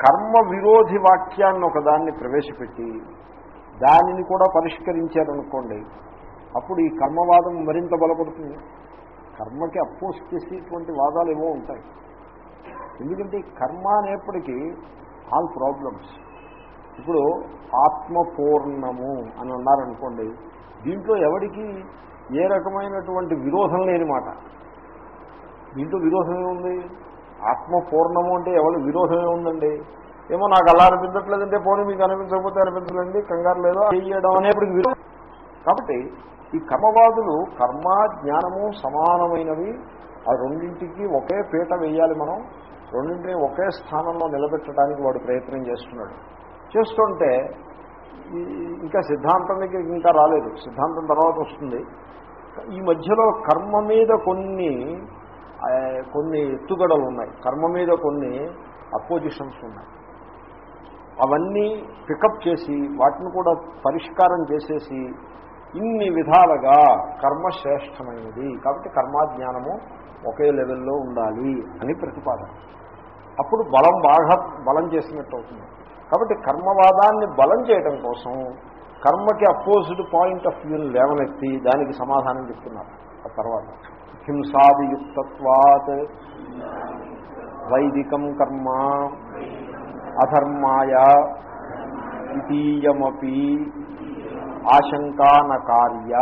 కర్మ విరోధి వాక్యాన్ని ఒకదాన్ని ప్రవేశపెట్టి దానిని కూడా పరిష్కరించారనుకోండి అప్పుడు ఈ కర్మవాదం మరింత బలపడుతుంది కర్మకి అపోజ్ చేసేటువంటి వాదాలు ఏవో ఉంటాయి ఎందుకంటే ఈ కర్మ అనేప్పటికీ ఆల్ ప్రాబ్లమ్స్ ఇప్పుడు ఆత్మ పూర్ణము అని అన్నారనుకోండి దీంట్లో ఎవరికి ఏ రకమైనటువంటి విరోధం లేని మాట దీంట్లో విరోధం ఏముంది ఆత్మ పూర్ణము అంటే ఎవరు విరోధం ఏముందండి ఏమో నాకు అలా అనిపించట్లేదంటే పోనీ మీకు అనిపించకపోతే అనిపించలేండి కంగారు లేదో చేయడం అనేప్పటికి విరోధం కాబట్టి ఈ కర్మవాదులు కర్మ జ్ఞానము సమానమైనవి ఆ రెండింటికి ఒకే పీట వేయాలి మనం రెండింటిని ఒకే స్థానంలో నిలబెట్టడానికి వాడు ప్రయత్నం చేస్తున్నాడు చేస్తుంటే ఈ- ఇంకా సిద్ధాంతం దగ్గర ఇంకా రాలేదు సిద్ధాంతం తర్వాత వస్తుంది ఈ మధ్యలో కర్మ మీద కొన్ని ఆ, కొన్ని ఎత్తుగడలు ఉన్నాయి కర్మ మీద కొన్ని అపోజిషన్స్ ఉన్నాయి అవన్నీ పికప్ చేసి వాటిని కూడా పరిష్కారం చేసేసి ఇన్ని విధాలుగా కర్మ శ్రేష్టమైనది కాబట్టి కర్మాజ్ఞానము ఒకే లెవెల్లో ఉండాలి అని ప్రతిపాదన అప్పుడు బలం బాగా బలం చేసినట్టు అవుతుంది కాబట్టి కర్మవాదాన్ని బలం చేయడం కోసం కర్మకి అపోజిట్ పాయింట్ ఆఫ్ వ్యూని లేవనెత్తి దానికి సమాధానం చెప్తున్నారు ఆ తర్వాత హింసాదియుక్తత్వాత్ వైదికం కర్మ అధర్మాయ ద్వితీయమపి ఆశంకాన కార్య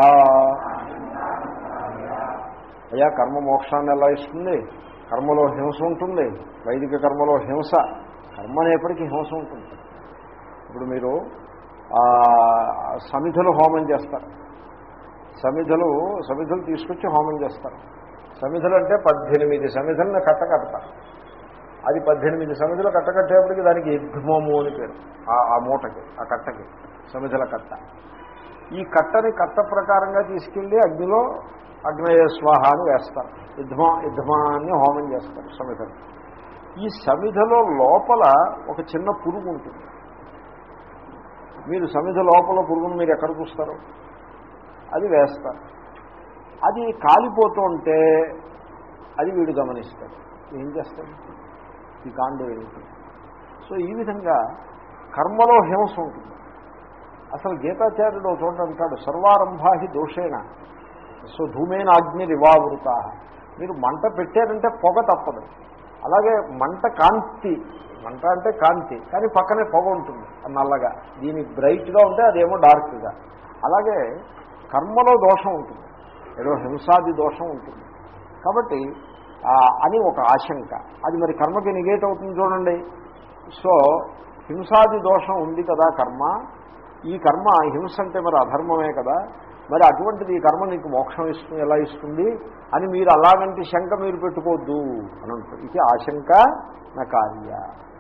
అయ్యా కర్మ మోక్షాన్ని ఎలా ఇస్తుంది కర్మలో హింస ఉంటుంది వైదిక కర్మలో హింస కర్మ అనేప్పటికీ హింస ఉంటుంది ఇప్పుడు మీరు ఆ, సమిధులు హోమం చేస్తారు సమిధులు సమిధులు తీసుకొచ్చి హోమం చేస్తారు సమిధులు అంటే పద్దెనిమిది సమిధులను కట్ట కడతారు అది పద్దెనిమిది సమిధులు కట్టకట్టేప్పటికి దానికి యజ్ఞము అని పేరు ఆ- ఆ మూటకి ఆ కట్టకి సమిధుల కట్ట ఈ కట్టని కట్ట ప్రకారంగా తీసుకెళ్ళి అగ్నిలో అగ్నయ స్వాహ అని వేస్తారు యుద్ధమా యుద్ధమాన్ని హోమం చేస్తారు సమిధలు ఈ సమిధలో లోపల ఒక చిన్న పురుగు ఉంటుంది మీరు సమిధ లోపల పురుగును మీరు ఎక్కడ చూస్తారు అది వేస్తారు అది కాలిపోతూ ఉంటే అది వీడు గమనిస్తాడు ఏం చేస్తాడు ఈ కాండు ఏమిటి సో ఈ విధంగా కర్మలో హింస ఉంటుంది అసలు గీతాచార్యుడు ఒక చోట అంటాడు సర్వారంభాహి దోషేణ సో ధూమేన అగ్ని రివావృత మీరు మంట పెట్టారంటే పొగ తప్పదు అలాగే మంట కాంతి మంట అంటే కాంతి కానీ పక్కనే పొగ ఉంటుంది అది నల్లగా దీని బ్రైట్గా ఉంటే అదేమో డార్క్గా అలాగే కర్మలో దోషం ఉంటుంది ఏదో హింసాది దోషం ఉంటుంది కాబట్టి ఆ, అని ఒక ఆశంక అది మరి కర్మకి నిగేట్ అవుతుంది చూడండి సో హింసాది దోషం ఉంది కదా కర్మ ఈ కర్మ హింస అంటే మరి అధర్మమే కదా మరి అటువంటిది ఈ కర్మ నీకు మోక్షం ఇస్తుంది ఎలా ఇస్తుంది అని మీరు అలాగంటి శంక మీరు పెట్టుకోవద్దు అని అంటారు ఇది ఆశంక నా కార్య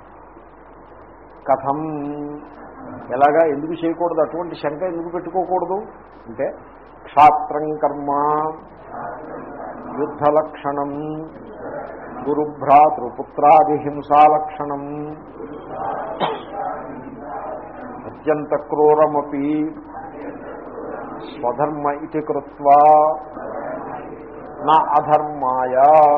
కథం ఎలాగా ఎందుకు చేయకూడదు అటువంటి శంక ఎందుకు పెట్టుకోకూడదు అంటే క్షాత్రం కర్మ యుద్ధలక్షణం గురుభ్రాతృపుత్రాది హింసాలక్షణం అత్యంత క్రూరమపి స్వధర్మ ఇది కృత్వా నా అధర్మాయ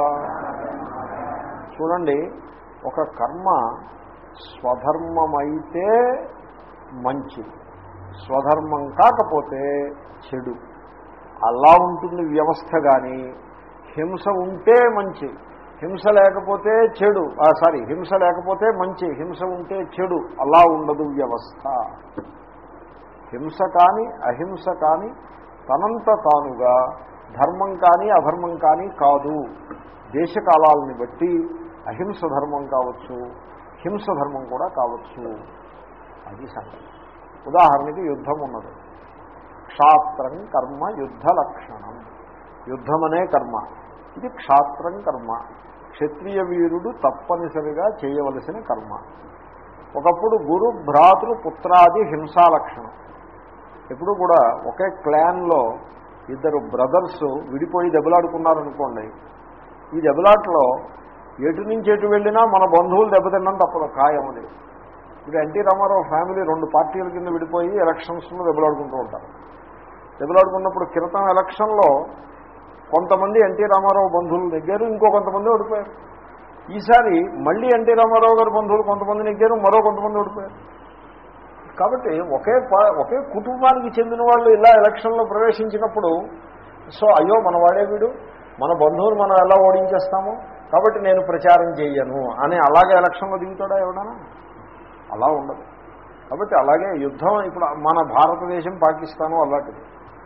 చూడండి ఒక కర్మ స్వధర్మమైతే మంచి స్వధర్మం కాకపోతే చెడు అలా ఉంటుంది వ్యవస్థ కానీ హింస ఉంటే మంచి హింస లేకపోతే చెడు సారీ హింస లేకపోతే మంచి హింస ఉంటే చెడు అలా ఉండదు వ్యవస్థ హింస కానీ అహింస కానీ తనంత తానుగా ధర్మం కానీ అధర్మం కానీ కాదు దేశకాలాలని బట్టి అహింస ధర్మం కావచ్చు హింస ధర్మం కూడా కావచ్చు అది సంగతి ఉదాహరణకి యుద్ధం ఉన్నది క్షాత్రం కర్మ యుద్ధ లక్షణం యుద్ధం అనే కర్మ ఇది క్షాత్రం కర్మ క్షత్రియ వీరుడు తప్పనిసరిగా చేయవలసిన కర్మ ఒకప్పుడు గురు భ్రాతృ పుత్రాది హింసా లక్షణం ఎప్పుడు కూడా ఒకే క్లాన్లో ఇద్దరు బ్రదర్స్ విడిపోయి దెబ్బలాడుకున్నారనుకోండి ఈ దెబ్బలాటలో ఎటు నుంచి ఎటు వెళ్ళినా మన బంధువులు దెబ్బతిన్నాం తప్పదు ఖాయం అది ఇప్పుడు ఎన్టీ రామారావు ఫ్యామిలీ రెండు పార్టీల కింద విడిపోయి ఎలక్షన్స్లో దెబ్బలాడుకుంటూ ఉంటారు దెబ్బలాడుకున్నప్పుడు క్రితం ఎలక్షన్లో కొంతమంది ఎన్టీ రామారావు బంధువులు దగ్గర ఇంకో కొంతమంది ఓడిపోయారు ఈసారి మళ్ళీ ఎన్టీ రామారావు గారి బంధువులు కొంతమంది నెగ్గారు మరో కొంతమంది ఓడిపోయారు కాబట్టి ఒకే పా- ఒకే కుటుంబానికి చెందిన వాళ్ళు ఇలా ఎలక్షన్లో ప్రవేశించినప్పుడు సో అయ్యో మన వాడే వీడు మన బంధువులు మనం ఎలా ఓడించేస్తాము కాబట్టి నేను ప్రచారం చేయను అని అలాగే ఎలక్షన్లో దిగుతాడా ఎవడన్నా అలా ఉండదు కాబట్టి అలాగే యుద్ధం ఇప్పుడు మన భారతదేశం పాకిస్తాను అలాంటిది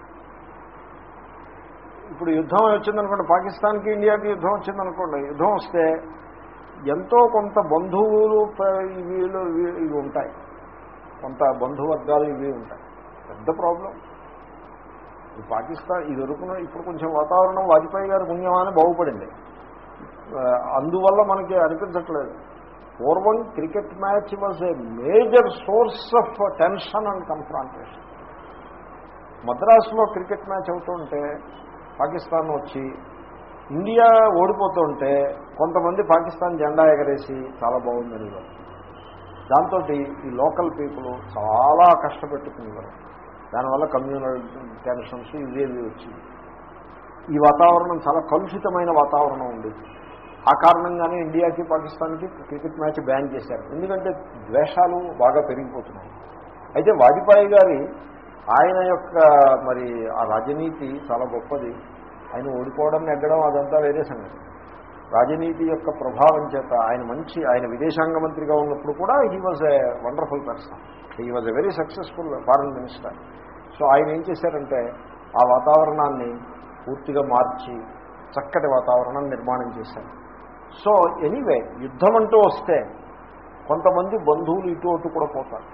ఇప్పుడు యుద్ధం వచ్చిందనుకోండి పాకిస్తాన్కి ఇండియాకి యుద్ధం వచ్చిందనుకోండి యుద్ధం వస్తే ఎంతో కొంత బంధువులు ప- వీళ్ళు వీ- ఇవి ఉంటాయి కొంత బంధువర్గాలు ఇవి ఉంటాయి పెద్ద ప్రాబ్లం ఈ పాకిస్తాన్ ఇది వరకున ఇప్పుడు కొంచెం వాతావరణం వాజ్పేయి గారి పుణ్యమాని బాగుపడింది ఆ, అందువల్ల మనకి అనిపించట్లేదు పూర్వం cricket match was a major source of tension and confrontation మద్రాసులో క్రికెట్ మ్యాచ్ అవుతుంటే పాకిస్తాన్ వచ్చి ఇండియా ఓడిపోతుంటే కొంతమంది పాకిస్తాన్ జెండా ఎగరేసి చాలా బాగుందని దాంతో ఈ లోకల్ పీపుల్ చాలా కష్టపెట్టుకునేవారు దానివల్ల కమ్యూనల్ టెన్షన్స్ ఇవి ఇవి వచ్చి ఈ వాతావరణం చాలా కలుషితమైన వాతావరణం ఉండేది ఆ కారణంగానే ఇండియాకి పాకిస్తాన్కి క్రికెట్ మ్యాచ్ బ్యాన్ చేశారు ఎందుకంటే ద్వేషాలు బాగా పెరిగిపోతున్నాయి అయితే వాజ్పేయి గారి ఆయన యొక్క మరి ఆ రాజనీతి చాలా గొప్పది ఆయన ఓడిపోవడం నెగ్గడం అదంతా వేరే సంగతి రాజనీతి యొక్క ప్రభావం చేత ఆయన మంచి ఆయన విదేశాంగ మంత్రిగా ఉన్నప్పుడు కూడా he was a wonderful person he was a very successful foreign minister so ఆయన ఏం చేశారంటే ఆ వాతావరణాన్ని పూర్తిగా మార్చి చక్కటి వాతావరణం నిర్మాణం చేశారు సో ఎనీవే యుద్ధం అంటూ వస్తే కొంతమంది బంధువులు ఇటు అటు కూడా పోతారు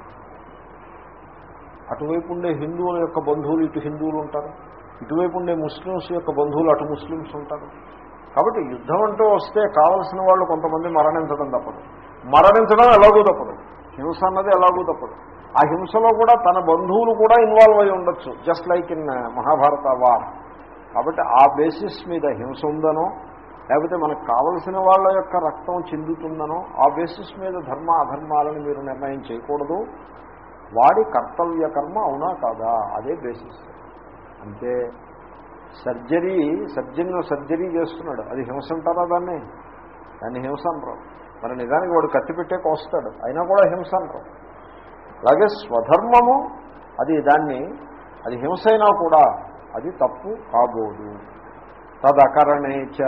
అటువైపు ఉండే హిందువుల యొక్క బంధువులు ఇటు హిందువులు ఉంటారు ఇటువైపు ఉండే ముస్లిమ్స్ యొక్క బంధువులు అటు ముస్లిమ్స్ ఉంటారు కాబట్టి యుద్ధం అంటూ వస్తే కావలసిన వాళ్ళు కొంతమంది మరణించడం తప్పదు మరణించడం ఎలాగూ తప్పదు హింస అన్నది ఎలాగూ తప్పదు ఆ హింసలో కూడా తన బంధువులు కూడా ఇన్వాల్వ్ అయి ఉండొచ్చు just like in Mahabharata war కాబట్టి ఆ బేసిస్ మీద హింస ఉందనో లేకపోతే మనకు కావలసిన వాళ్ళ యొక్క రక్తం చెందుతుందనో ఆ బేసిస్ మీద ధర్మ అధర్మాలను మీరు నిర్ణయం చేయకూడదు వాడి కర్తవ్య కర్మ అవునా కాదా అదే బేసిస్ అంటే సర్జరీ సర్జన్ సర్జరీ చేస్తున్నాడు అది హింస అంటారా దాన్ని దాన్ని హింస అంటారు మరి నిజానికి వాడు కత్తి పెట్టే కోస్తాడు అయినా కూడా హింస అంటారు అలాగే స్వధర్మము అది దాన్ని అది హింస అయినా కూడా అది తప్పు కాబోదు తదకరణే చ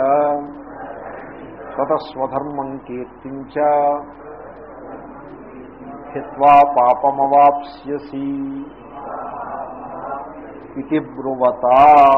తత స్వధర్మం కీర్తించ హిత్వా పాపమవాప్స్యసి ఇది బ్రువత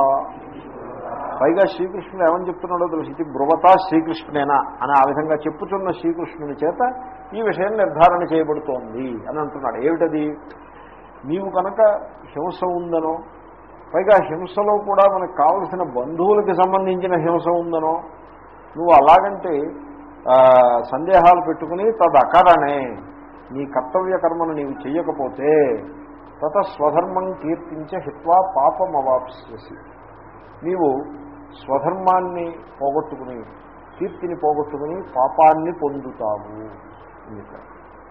పైగా శ్రీకృష్ణుడు ఏమని చెప్తున్నాడో తెలుసు ఇది బ్రువత శ్రీకృష్ణునేనా అని ఆ విధంగా చెప్పుతున్న శ్రీకృష్ణుని చేత ఈ విషయం నిర్ధారణ చేయబడుతోంది అని అంటున్నాడు ఏమిటది నీవు కనుక హింస ఉందనో పైగా హింసలో కూడా మనకు కావలసిన బంధువులకి సంబంధించిన హింస ఉందనో నువ్వు అలాగంటే ఆ, సందేహాలు పెట్టుకుని తదకరణే నీ కర్తవ్య కర్మను నీవు చెయ్యకపోతే తత స్వధర్మం కీర్తించే హిత్వా పాపం అవాప్స్యసి నీవు స్వధర్మాన్ని పోగొట్టుకుని కీర్తిని పోగొట్టుకుని పాపాన్ని పొందుతావు అని చెప్పారు.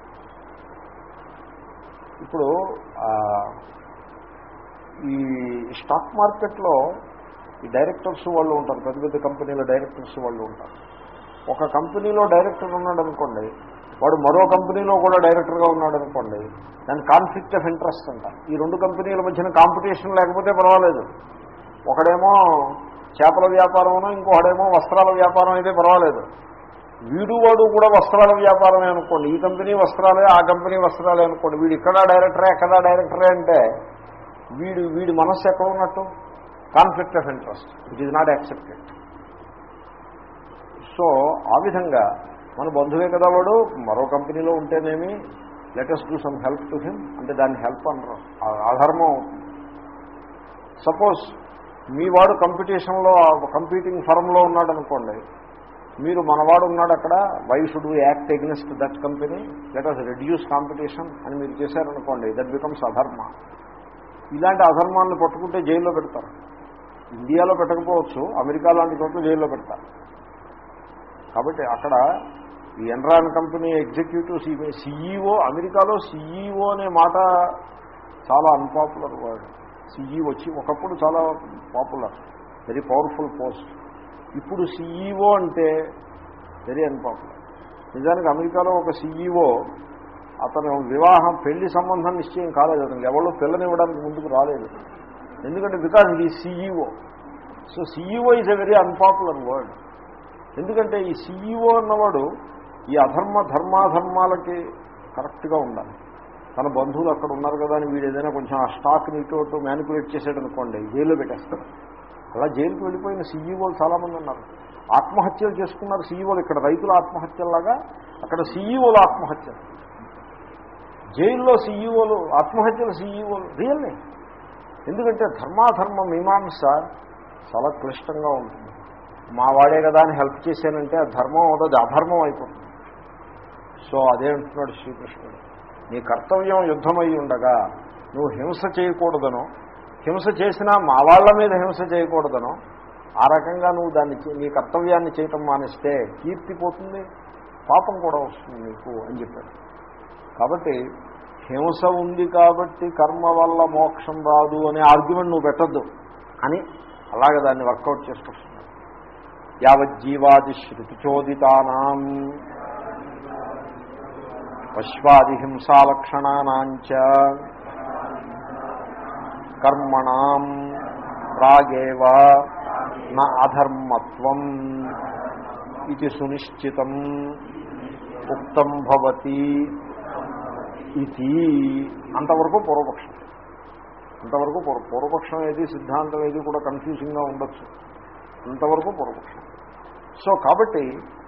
ఇప్పుడు ఆ, ఈ స్టాక్ మార్కెట్లో ఈ డైరెక్టర్స్ వాళ్ళు ఉంటారు పెద్ద పెద్ద కంపెనీల డైరెక్టర్స్ వాళ్ళు ఉంటారు ఒక కంపెనీలో డైరెక్టర్ ఉన్నాడు అనుకోండి వాడు మరో కంపెనీలో కూడా డైరెక్టర్గా ఉన్నాడు అనుకోండి దాని కాన్ఫ్లిక్ట్ ఆఫ్ ఇంట్రెస్ట్ అంట ఈ రెండు కంపెనీల మధ్యన కాంపిటీషన్ లేకపోతే పర్వాలేదు ఒకడేమో చేపల వ్యాపారమును ఇంకొకడేమో వస్త్రాల వ్యాపారం అయితే పర్వాలేదు వీడు వాడు కూడా వస్త్రాల వ్యాపారమే అనుకోండి ఈ కంపెనీ వస్త్రాలే ఆ కంపెనీ వస్త్రాలే అనుకోండి వీడు ఇక్కడ డైరెక్టరే ఎక్కడ డైరెక్టరే అంటే వీడు వీడి మనస్సు ఎక్కడ ఉన్నట్టు conflict of interest it is not accepted so ఆ విధంగా మన బంధువే కదా వాడు మరో కంపెనీలో ఉంటేనేమి let us do some help to him అంటే దాన్ని హెల్ప్ అనరు ఆ- అధర్మం అవుతుంది సపోజ్ మీ వాడు కంపిటీషన్లో కంపీటింగ్ ఫర్మ్లో ఉన్నాడు అనుకోండి మీరు మనవాడు ఉన్నాడు అక్కడ why should act against that company let us reduce competition అని మీరు చేశారనుకోండి దట్ బికమ్స్ అధర్మ ఇలాంటి అధర్మాన్ని పట్టుకుంటే జైల్లో పెడతారు ఇండియాలో పెట్టకపోవచ్చు అమెరికా లాంటి చోట్ల జైల్లో పెడతారు కాబట్టి అక్కడ ఈ ఎన్రాన్ కంపెనీ ఎగ్జిక్యూటివ్ సిఈఓ అమెరికాలో సిఈఓ అనే మాట చాలా అన్పాపులర్ వర్డ్ సిఈ వచ్చి ఒకప్పుడు చాలా పాపులర్ వెరీ పవర్ఫుల్ పోస్ట్ ఇప్పుడు సిఈఓ అంటే వెరీ అన్పాపులర్ నిజానికి అమెరికాలో ఒక సీఈఓ అతను వివాహం పెళ్లి సంబంధం నిశ్చయం కాలేదు అతను ఎవరో పిల్లనివ్వడానికి ముందుకు రాలేదు ఎందుకంటే బికాజ్ ఈ CEO so CEO is a very unpopular word ఎందుకంటే ఈ సీఈఓ అన్నవాడు ఈ అధర్మ ధర్మాధర్మాలకి కరెక్ట్గా ఉండాలి తన బంధువులు అక్కడ ఉన్నారు కదా అని వీడు ఏదైనా కొంచెం ఆ స్టాక్ని ఇటు అటు మ్యానిపులేట్ చేసాడు అనుకోండి జైల్లో పెట్టేస్తారు అలా జైలుకి వెళ్ళిపోయిన సీఈఓలు చాలామంది ఉన్నారు ఆత్మహత్యలు చేసుకున్నారు సీఈఓలు ఇక్కడ రైతుల ఆత్మహత్యలాగా అక్కడ సీఈఓలు ఆత్మహత్యలు జైల్లో సీఈఓలు ఆత్మహత్యలు సీఈఓలు రియల్లీ ఎందుకంటే ధర్మాధర్మ మీమాంస చాలా క్లిష్టంగా ఉంటుంది మా వాడే కదా అని హెల్ప్ చేశానంటే ఆ ధర్మం అవుతుంది అధర్మం అయిపోతుంది సో అదే అంటున్నాడు శ్రీకృష్ణుడు నీ కర్తవ్యం యుద్ధమై ఉండగా నువ్వు హింస చేయకూడదనో హింస చేసినా మా వాళ్ళ మీద హింస చేయకూడదనో ఆ రకంగా నువ్వు దాన్ని చే- నీ కర్తవ్యాన్ని చేయటం మానేస్తే కీర్తి పోతుంది పాపం కూడా వస్తుంది నీకు అని చెప్పాడు కాబట్టి హింస ఉంది కాబట్టి కర్మ వల్ల మోక్షం రాదు అనే ఆర్గ్యుమెంట్ నువ్వు పెట్టద్దు అని అలాగే దాన్ని వర్కౌట్ చేసుకొస్తున్నాడు యావజ్జీవాది శృతిచోదితానాం పశ్వాది హింసాలక్షణానాంచ కర్మణాం రాగేవ న అధర్మత్వం ఇది సునిశ్చితం ఉక్తం భవతి ఇది అంతవరకు పూర్వపక్షం అంతవరకు పూర్వ పూర్వపక్షం ఏది సిద్ధాంతం ఏది కూడా కన్ఫ్యూజింగ్గా ఉండొచ్చు అంతవరకు పూర్వపక్షం సో కాబట్టి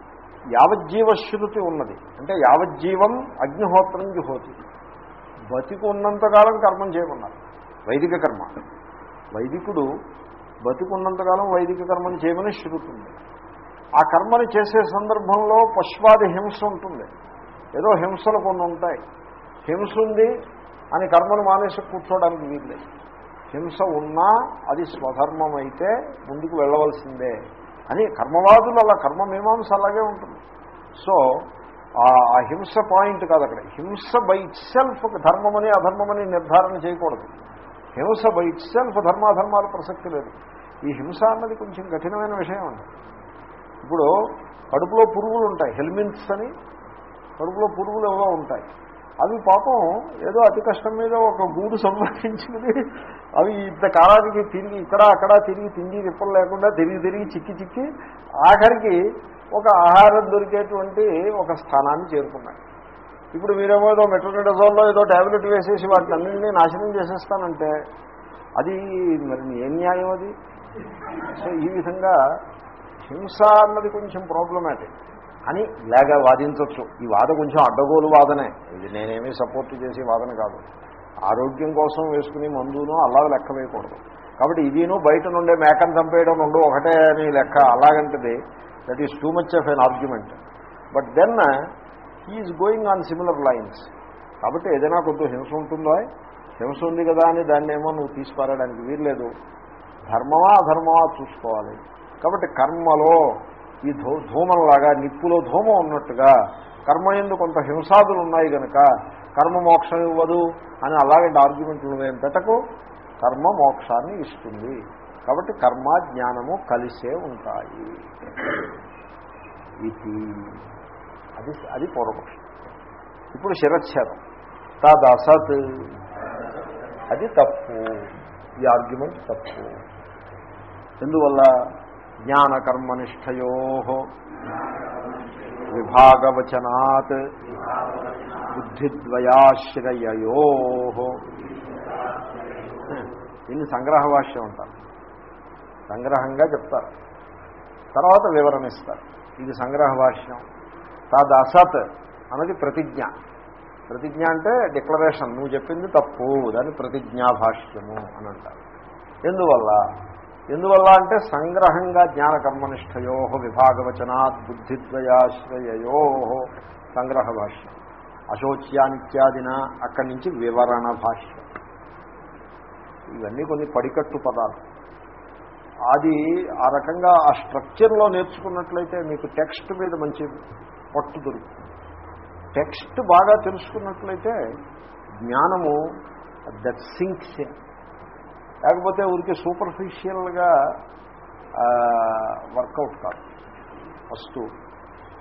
యావజ్జీవశ్రుతి ఉన్నది అంటే యావజ్జీవం అగ్నిహోత్రం జుహోతి బతికి ఉన్నంతకాలం కర్మం చేయమన్నారు వైదిక కర్మ వైదికుడు బతికున్నంతకాలం వైదిక కర్మని చేయమని శృతి ఉంది ఆ కర్మని చేసే సందర్భంలో పశ్వాది హింస ఉంటుంది ఏదో హింసలు కొన్ని ఉంటాయి హింస ఉంది అని కర్మను మానేసి కూర్చోవడానికి వీల్లేదు హింస ఉన్నా అది స్వధర్మం అయితే ముందుకు వెళ్ళవలసిందే అని కర్మవాదులు అలా కర్మ మీమాంస అలాగే ఉంటుంది సో ఆ- ఆ హింస పాయింట్ కాదు అక్కడ హింస బై ఇట్ సెల్ఫ్ ధర్మమని అధర్మమని నిర్ధారణ చేయకూడదు హింస బై ఇట్ సెల్ఫ్ ధర్మాధర్మాల ప్రసక్తి లేదు ఈ హింస అన్నది కొంచెం కఠినమైన విషయం అండి ఇప్పుడు కడుపులో పురుగులు ఉంటాయి హెల్మిన్స్ అని కడుపులో పురుగులు ఏవో ఉంటాయి అవి పాపం ఏదో అతి కష్టం మీద ఒక గూడు సంపాదించుకుని అవి ఇంత కాలానికి తిరిగి ఇక్కడ అక్కడ తిరిగి తిండి తిప్పలు లేకుండా తిరిగి తిరిగి చిక్కి చిక్కి ఆఖరికి ఒక ఆహారం దొరికేటువంటి ఒక స్థానాన్ని చేరుకున్నాయి ఇప్పుడు మీరేమో ఏదో మెట్రోనిడజోల్లో ఏదో ట్యాబ్లెట్ వేసేసి వాటిని అన్నింటినీ నాశనం చేసేస్తానంటే అది మరి ఏం న్యాయం అది సో ఈ విధంగా హింస అన్నది కొంచెం ప్రాబ్లమాటిక్ అని ఇలాగా వాదించవచ్చు ఈ వాద కొంచెం అడ్డగోలు వాదనే ఇది నేనేమీ సపోర్ట్ చేసే వాదన కాదు ఆరోగ్యం కోసం వేసుకునే మందును అలా లెక్క వేయకూడదు కాబట్టి ఇదిను బయట నుండే మేకను చంపేయడం రెండు ఒకటే అని లెక్క అలాగంటది that is too much of an argument but then he is going on similar lines కాబట్టి ఏదైనా కొంత హింస ఉంటుందో హింస ఉంది కదా అని దాన్ని ఏమో నువ్వు తీసిపారడానికి వీల్లేదు ధర్మమా అధర్మమా చూసుకోవాలి కాబట్టి కర్మలో ఈ ధూ ధూమంలాగా నిప్పులో ధూమం ఉన్నట్టుగా కర్మ ఎందు కొంత హింసాదులు ఉన్నాయి కనుక కర్మ మోక్షం ఇవ్వదు అని అలాగంటి ఆర్గ్యుమెంట్లు ఏం పెట్టకు కర్మ మోక్షాన్ని ఇస్తుంది కాబట్టి కర్మ జ్ఞానము కలిసే ఉంటాయి ఇది అది అది పూర్వపక్షం ఇప్పుడు శిరచ్ఛేదం తదసత్ అది తప్పు ఈ ఆర్గ్యుమెంట్ తప్పు ఎందువల్ల జ్ఞానకర్మనిష్టయో విభాగవచనాత్ బుద్ధిద్వయాశ్రయయో దీన్ని సంగ్రహవాక్యం అంటారు సంగ్రహంగా చెప్తారు తర్వాత వివరణ ఇస్తారు ఇది సంగ్రహవాక్యం తద్ అసత్ అన్నది ప్రతిజ్ఞ ప్రతిజ్ఞ అంటే డిక్లరేషన్ నువ్వు చెప్పింది తప్పు దాన్ని ప్రతిజ్ఞాభాష్యము అని అంటారు ఎందువల్ల ఎందువల్ల అంటే సంగ్రహంగా జ్ఞానకర్మనిష్టయో విభాగవచనాత్ బుద్ధిద్వయాశ్రయయో సంగ్రహ భాష్యం అశోచ్యానిత్యాదిన అక్కడి నుంచి వివరణ భాష్యం ఇవన్నీ కొన్ని పడికట్టు పదాలు అది ఆ రకంగా ఆ స్ట్రక్చర్లో నేర్చుకున్నట్లయితే మీకు టెక్స్ట్ మీద మంచి పట్టు దొరుకుతుంది టెక్స్ట్ బాగా తెలుసుకున్నట్లయితే జ్ఞానము దట్ సింక్స్ ఇన్ లేకపోతే ఊరికే సూపర్ఫిషియల్గా వర్కౌట్ కాదు ఫస్ట్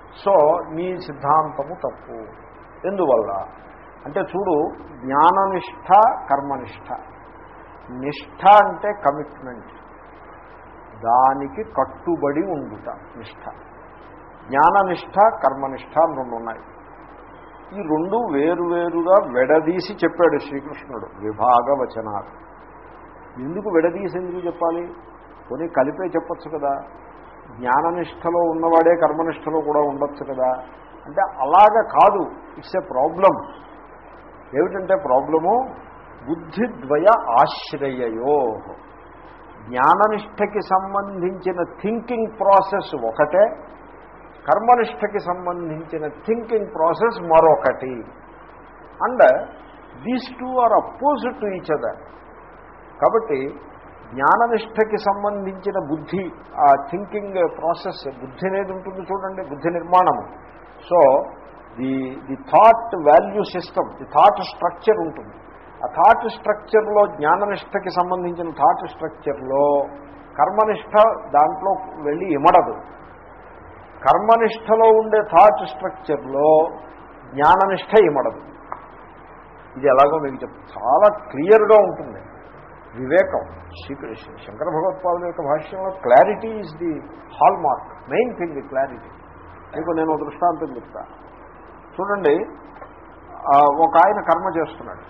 సో నీ సిద్ధాంతము తప్పు ఎందువల్ల అంటే చూడు జ్ఞాననిష్ట కర్మనిష్ట నిష్ఠ అంటే కమిట్మెంట్ దానికి కట్టుబడి ఉండుట నిష్ఠ జ్ఞాననిష్ట కర్మనిష్ట అని రెండు ఉన్నాయి ఈ రెండు వేరువేరుగా విడదీసి చెప్పాడు శ్రీకృష్ణుడు విభాగ వచనాలు ఎందుకు విడదీసి ఎందుకు చెప్పాలి కొని కలిపే చెప్పొచ్చు కదా జ్ఞాననిష్టలో ఉన్నవాడే కర్మనిష్టలో కూడా ఉండొచ్చు కదా అంటే అలాగ కాదు ఇట్స్ ఏ ప్రాబ్లం ఏమిటంటే ప్రాబ్లము బుద్ధిద్వయ ఆశ్రయయో జ్ఞాననిష్టకి సంబంధించిన థింకింగ్ ప్రాసెస్ ఒకటే కర్మనిష్టకి సంబంధించిన థింకింగ్ ప్రాసెస్ మరొకటి and these two are opposite to each other కాబట్టి జ్ఞాననిష్టకి సంబంధించిన బుద్ధి ఆ థింకింగ్ ప్రాసెస్ బుద్ధి అనేది ఉంటుంది చూడండి బుద్ధి నిర్మాణము so the the thought value system the thought structure ఉంటుంది ఆ థాట్ స్ట్రక్చర్లో జ్ఞాననిష్టకి సంబంధించిన థాట్ స్ట్రక్చర్లో కర్మనిష్ట దాంట్లో వెళ్ళి ఇమడదు కర్మనిష్టలో ఉండే థాట్ స్ట్రక్చర్లో జ్ఞాననిష్ట ఇమడదు ఇది ఎలాగో మీకు చెప్ చాలా క్లియర్గా ఉంటుంది వివేకం శ్రీ శంకర భగవత్పాదుల యొక్క భాష్యంలో clarity is the hallmark main thing the clarity మీకు నేను ఒక దృష్టాంతం చెప్తా చూడండి ఆ, ఒక ఆయన కర్మ చేస్తున్నాడు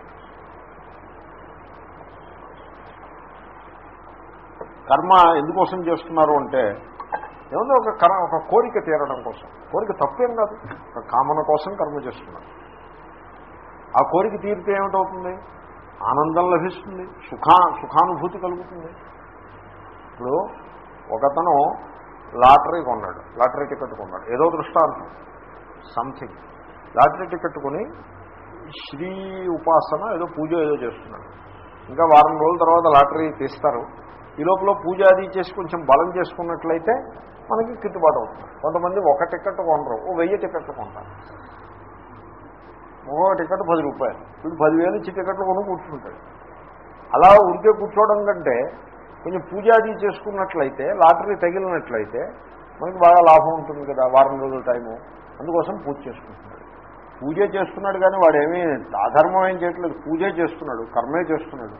కర్మ ఎందుకోసం చేస్తున్నారు అంటే ఏముంది ఒక కర్మ ఒక కోరిక తీరడం కోసం కోరిక తప్పేం కాదు ఒక కామన కోసం కర్మ చేస్తున్నారు ఆ కోరిక తీరితే ఏమిటవుతుంది ఆనందం లభిస్తుంది సుఖా సుఖానుభూతి కలుగుతుంది ఇప్పుడు ఒకతను లాటరీ కొన్నాడు లాటరీ టికెట్ కొన్నాడు ఏదో దృష్టాంతం సంథింగ్ లాటరీ టికెట్ కొని శ్రీ ఉపాసన ఏదో పూజ ఏదో చేస్తున్నాడు ఇంకా వారం రోజుల తర్వాత లాటరీ తీస్తారు ఈ లోపల పూజ అది చేసి కొంచెం బలం చేసుకున్నట్లయితే మనకి గిట్టుబాటు అవుతుంది కొంతమంది ఒక టికెట్ కొనరు ఓ వెయ్యి టికెట్లు కొంటారు ఒక్కొక్క టికెట్ పది రూపాయలు వీడు పదివేలు ఇచ్చి టికెట్లు కొను కూర్చుంటాడు అలా ఉరికే కూర్చోవడం కంటే కొంచెం పూజ అది చేసుకున్నట్లయితే లాటరీ తగిలినట్లయితే మనకి బాగా లాభం ఉంటుంది కదా వారం రోజుల టైము అందుకోసం పూజ చేసుకుంటున్నాడు పూజే చేస్తున్నాడు కానీ వాడేమీ అధర్మం ఏం చేయట్లేదు పూజే చేస్తున్నాడు కర్మే చేస్తున్నాడు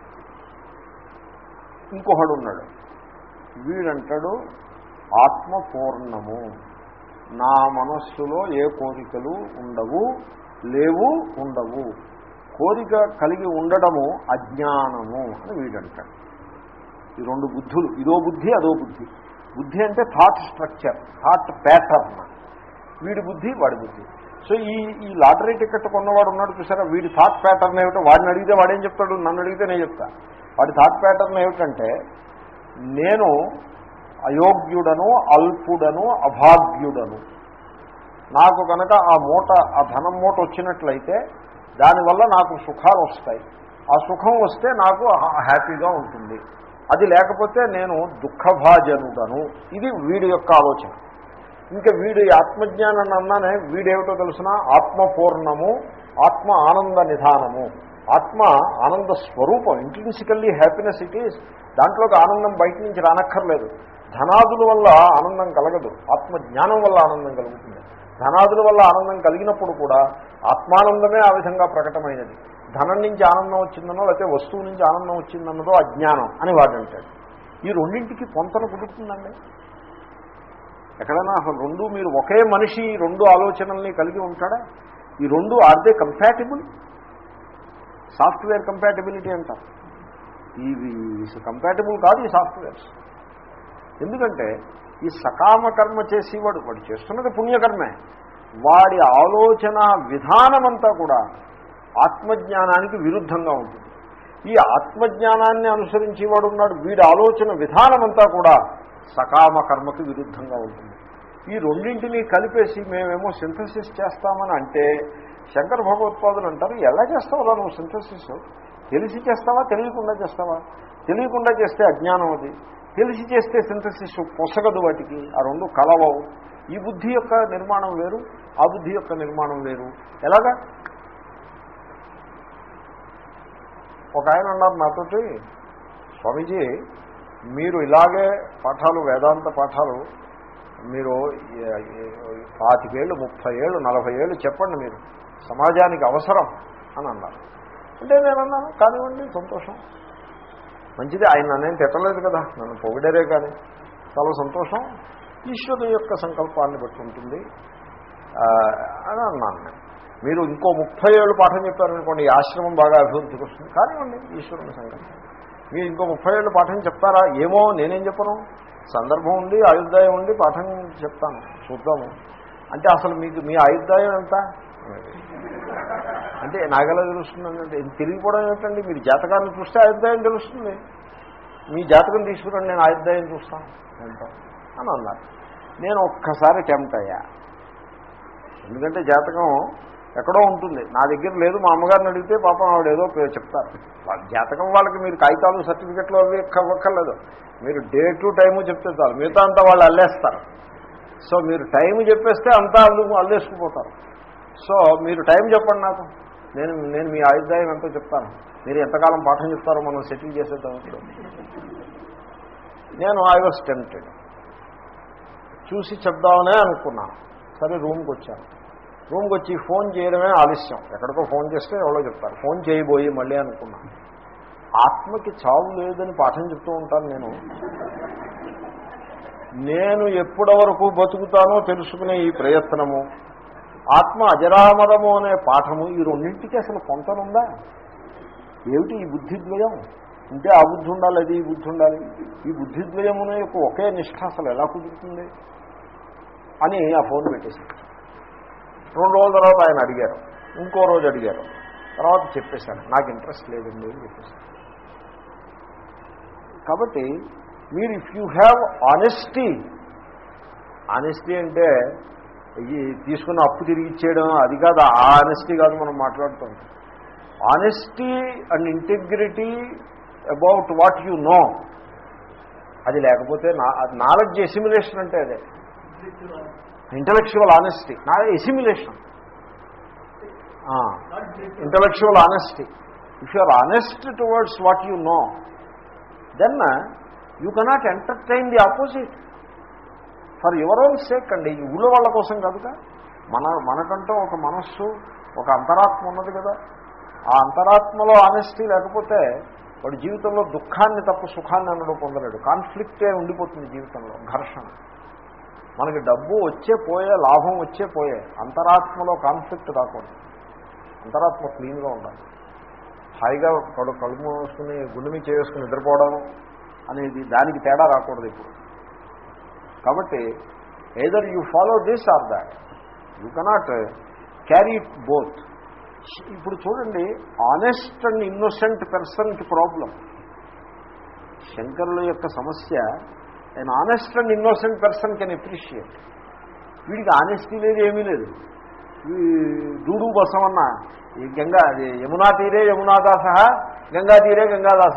ఇంకొకడు ఉన్నాడు వీడంటాడు ఆత్మ పూర్ణము నా మనస్సులో ఏ కోరికలు ఉండవు లేవు ఉండవు కోరిక కలిగి ఉండడము అజ్ఞానము అని వీడంటాడు ఈ రెండు బుద్ధులు ఇదో బుద్ధి అదో బుద్ధి బుద్ధి అంటే థాట్ స్ట్రక్చర్ థాట్ ప్యాటర్న్ వీడి బుద్ధి వాడి బుద్ధి సో ఈ ఈ లాటరీ టికెట్ కొన్నవాడు ఉన్నాడు చూసారా వీడి థాట్ ప్యాటర్న్ ఏమిటో వాడిని అడిగితే వాడేం చెప్తాడు నన్ను అడిగితే నేను చెప్తా వాడి థాట్ ప్యాటర్న్ ఏమిటంటే నేను అయోగ్యుడను అల్పుడను అభాగ్యుడను నాకు కనుక ఆ మూట ఆ ధనం మూట వచ్చినట్లయితే దానివల్ల నాకు సుఖాలు వస్తాయి ఆ సుఖం వస్తే నాకు హా- హ్యాపీగా ఉంటుంది అది లేకపోతే నేను దుఃఖభాజనుడను ఇది వీడి యొక్క ఆలోచన ఇంకా వీడు ఈ ఆత్మజ్ఞానాన్ని అన్నానే వీడేమిటో తెలుసిన ఆత్మపూర్ణము ఆత్మ ఆనంద నిధానము ఆత్మ ఆనంద స్వరూపం ఇంట్రిన్సికల్లీ హ్యాపీనెస్ ఇట్ ఈస్ దాంట్లోకి ఆనందం బయట నుంచి రానక్కర్లేదు ధనాదుల వల్ల ఆనందం కలగదు ఆత్మజ్ఞానం వల్ల ఆనందం కలుగుతుంది ధనాదుల వల్ల ఆనందం కలిగినప్పుడు కూడా ఆత్మానందమే ఆ విధంగా ప్రకటమైనది ధనం నుంచి ఆనందం వచ్చిందనో లేకపోతే వస్తువు నుంచి ఆనందం వచ్చిందన్నదో అజ్ఞానం అని వాడంటాడు ఈ రెండింటికి పొంతన కుదురుతుందండి ఎక్కడైనా అసలు రెండు మీరు ఒకే మనిషి ఈ రెండు ఆలోచనల్ని కలిగి ఉంటాడా ఈ రెండు are they compatible software compatibility అంటారు ఇవి కంపాటిబుల్ కాదు ఈ సాఫ్ట్వేర్స్ ఎందుకంటే ఈ సకామ కర్మ చేసేవాడు వాడు చేస్తున్నది పుణ్యకర్మే వాడి ఆలోచన విధానమంతా కూడా ఆత్మజ్ఞానానికి విరుద్ధంగా ఉంటుంది ఈ ఆత్మజ్ఞానాన్ని అనుసరించి వాడు ఉన్నాడు వీడి ఆలోచన విధానమంతా కూడా సకామ కర్మకి విరుద్ధంగా ఉంటుంది ఈ రెండింటినీ కలిపేసి మేమేమో సింథసిస్ చేస్తామని అంటే శంకర భగవత్పాదులు అంటారు ఎలా చేస్తావురా నువ్వు సింథసిస్ తెలిసి చేస్తావా తెలియకుండా చేస్తావా తెలియకుండా చేస్తే అజ్ఞానం అది తెలిసి చేస్తే సింథసిస్ పొసగదు వాటికి ఆ రెండు కలవవు ఈ బుద్ధి యొక్క నిర్మాణం వేరు ఆ బుద్ధి యొక్క నిర్మాణం వేరు ఎలాగా ఒక ఆయన అన్నారు నాతోటి స్వామీజీ మీరు ఇలాగే పాఠాలు వేదాంత పాఠాలు మీరు ఏ- ఏ- పాతికేళ్ళు ముప్పై ఏళ్ళు నలభై ఏళ్ళు చెప్పండి మీరు సమాజానికి అవసరం అని అన్నారు అంటే నేను అన్నాను కానివ్వండి సంతోషం మంచిది ఆయన నన్నేం తిట్టలేదు కదా నన్ను పొగిడరే కానీ చాలా సంతోషం ఈశ్వరుడు యొక్క సంకల్పాన్ని బట్టి ఉంటుంది ఆ, అని అన్నాను నేను మీరు ఇంకో ముప్పై ఏళ్ళు పాఠం చెప్పారనుకోండి ఈ ఆశ్రమం బాగా అభివృద్ధికి వస్తుంది కానివ్వండి ఈశ్వరుని సంకల్పం మీరు ఇంకో ముప్పై ఏళ్ళు పాఠం చెప్తారా ఏమో నేనేం చెప్పను సందర్భం ఉంది ఆయుర్దాయం ఉండి పాఠం చెప్తాను చూద్దాము అంటే అసలు మీకు మీ ఆయుర్దాయం ఎంత అంటే నాగలా తెలుస్తుందంటే తిరిగిపోవడం ఏమిటండి మీరు జాతకాన్ని చూస్తే ఆయుర్దాయం తెలుస్తుంది మీ జాతకం తీసుకురండి నేను ఆయుర్దాయం చూస్తాను ఎంత అని అన్నారు నేను ఒక్కసారి టెంప్ట్ అయ్యా ఎందుకంటే జాతకం ఎక్కడో ఉంటుంది నా దగ్గర లేదు మా అమ్మగారిని అడిగితే పాపం ఆవిడ ఏదో పే- చెప్తారు వాళ్ళ జాతకం వాళ్ళకి మీరు కాగితాలు సర్టిఫికెట్లు అవి ఇవ్వక్కర్లేదు మీరు డే టు టైము చెప్తే చాలు మిగతా అంతా వాళ్ళు అల్లేస్తారు సో మీరు టైం చెప్పేస్తే అంతా అందుకు అల్లేసుకుపోతారు సో మీరు టైం చెప్పండి నాకు నేను నేను మీ ఆయుర్దాయం ఎంతో చెప్తాను మీరు ఎంతకాలం పాఠం చెప్తారో మనం సెటిల్ చేసేద్దాం ఇప్పుడు నేను ఐ వాజ్ టెంప్టెడ్ చూసి చెప్దామనే అనుకున్నాను సరే రూమ్కి వచ్చాను రూమ్కి వచ్చి ఫోన్ చేయడమే ఆలస్యం ఎక్కడికో ఫోన్ చేస్తే ఎవరో చెప్తారు ఫోన్ చేయబోయి మళ్ళీ అనుకున్నాను ఆత్మకి చావు లేదని పాఠం చెప్తూ ఉంటాను నేను నేను ఎప్పటి వరకు బతుకుతానో తెలుసుకునే ఈ ప్రయత్నము ఆత్మ అజరామరము అనే పాఠము ఈ రెండింటికి అసలు పొంతనుందా ఏమిటి ఈ బుద్ధిద్వయం ఉంటే ఆ బుద్ధి ఉండాలి అది ఈ బుద్ధి ఉండాలి ఈ బుద్ధిద్వయమున యొక్క ఒకే నిష్ఠ అసలు ఎలా కుదురుతుంది అని ఆ ఫోన్ పెట్టేశాను రెండు రోజుల తర్వాత ఆయన అడిగారు ఇంకో రోజు అడిగారు తర్వాత చెప్పేశాను నాకు ఇంట్రెస్ట్ లేదండి అని చెప్పేశాను కాబట్టి మీరు if you have honesty honesty అంటే ఈ తీసుకున్న అప్పు తిరిగి ఇచ్చేయడం అది కాదు ఆ ఆనెస్టీ కాదు మనం మాట్లాడుతుంది honesty and integrity about what you know అది లేకపోతే నాలెడ్జ్ ఎసిమిలేషన్ అంటే అదే ఇంటలెక్చువల్ ఆనెస్టీ నా assimilation intellectual honesty if you are honest towards what you know then you cannot entertain the opposite for your own sake అండి ఈ ఊళ్ళో వాళ్ళ కోసం కాదుగా మన మనకంటూ ఒక మనస్సు ఒక అంతరాత్మ ఉన్నది కదా ఆ అంతరాత్మలో ఆనెస్టీ లేకపోతే వాడి జీవితంలో దుఃఖాన్ని తప్ప సుఖాన్ని అనడం పొందలేడు కాన్ఫ్లిక్టే ఉండిపోతుంది జీవితంలో ఘర్షణ మనకి డబ్బు వచ్చే పోయే లాభం వచ్చే పోయే అంతరాత్మలో కాన్ఫ్లిక్ట్ రాకూడదు అంతరాత్మ క్లీన్గా ఉండాలి హాయిగా కడు కడుపు మూసుకుని గుండె మీద చేసుకుని నిద్రపోవడం అనేది దానికి తేడా రాకూడదు ఇప్పుడు కాబట్టి either you follow this or that you cannot carry it both ఇప్పుడు చూడండి ఆనెస్ట్ అండ్ ఇన్నోసెంట్ పర్సన్కి ప్రాబ్లం శంకరుల యొక్క సమస్య నేను honest and innocent person can appreciate వీడికి ఆనెస్టీ లేదు ఏమీ లేదు ఈ డూడు బసవన్న ఈ గంగా అది యమునా తీరే యమునాదాస గంగా తీరే గంగాదాస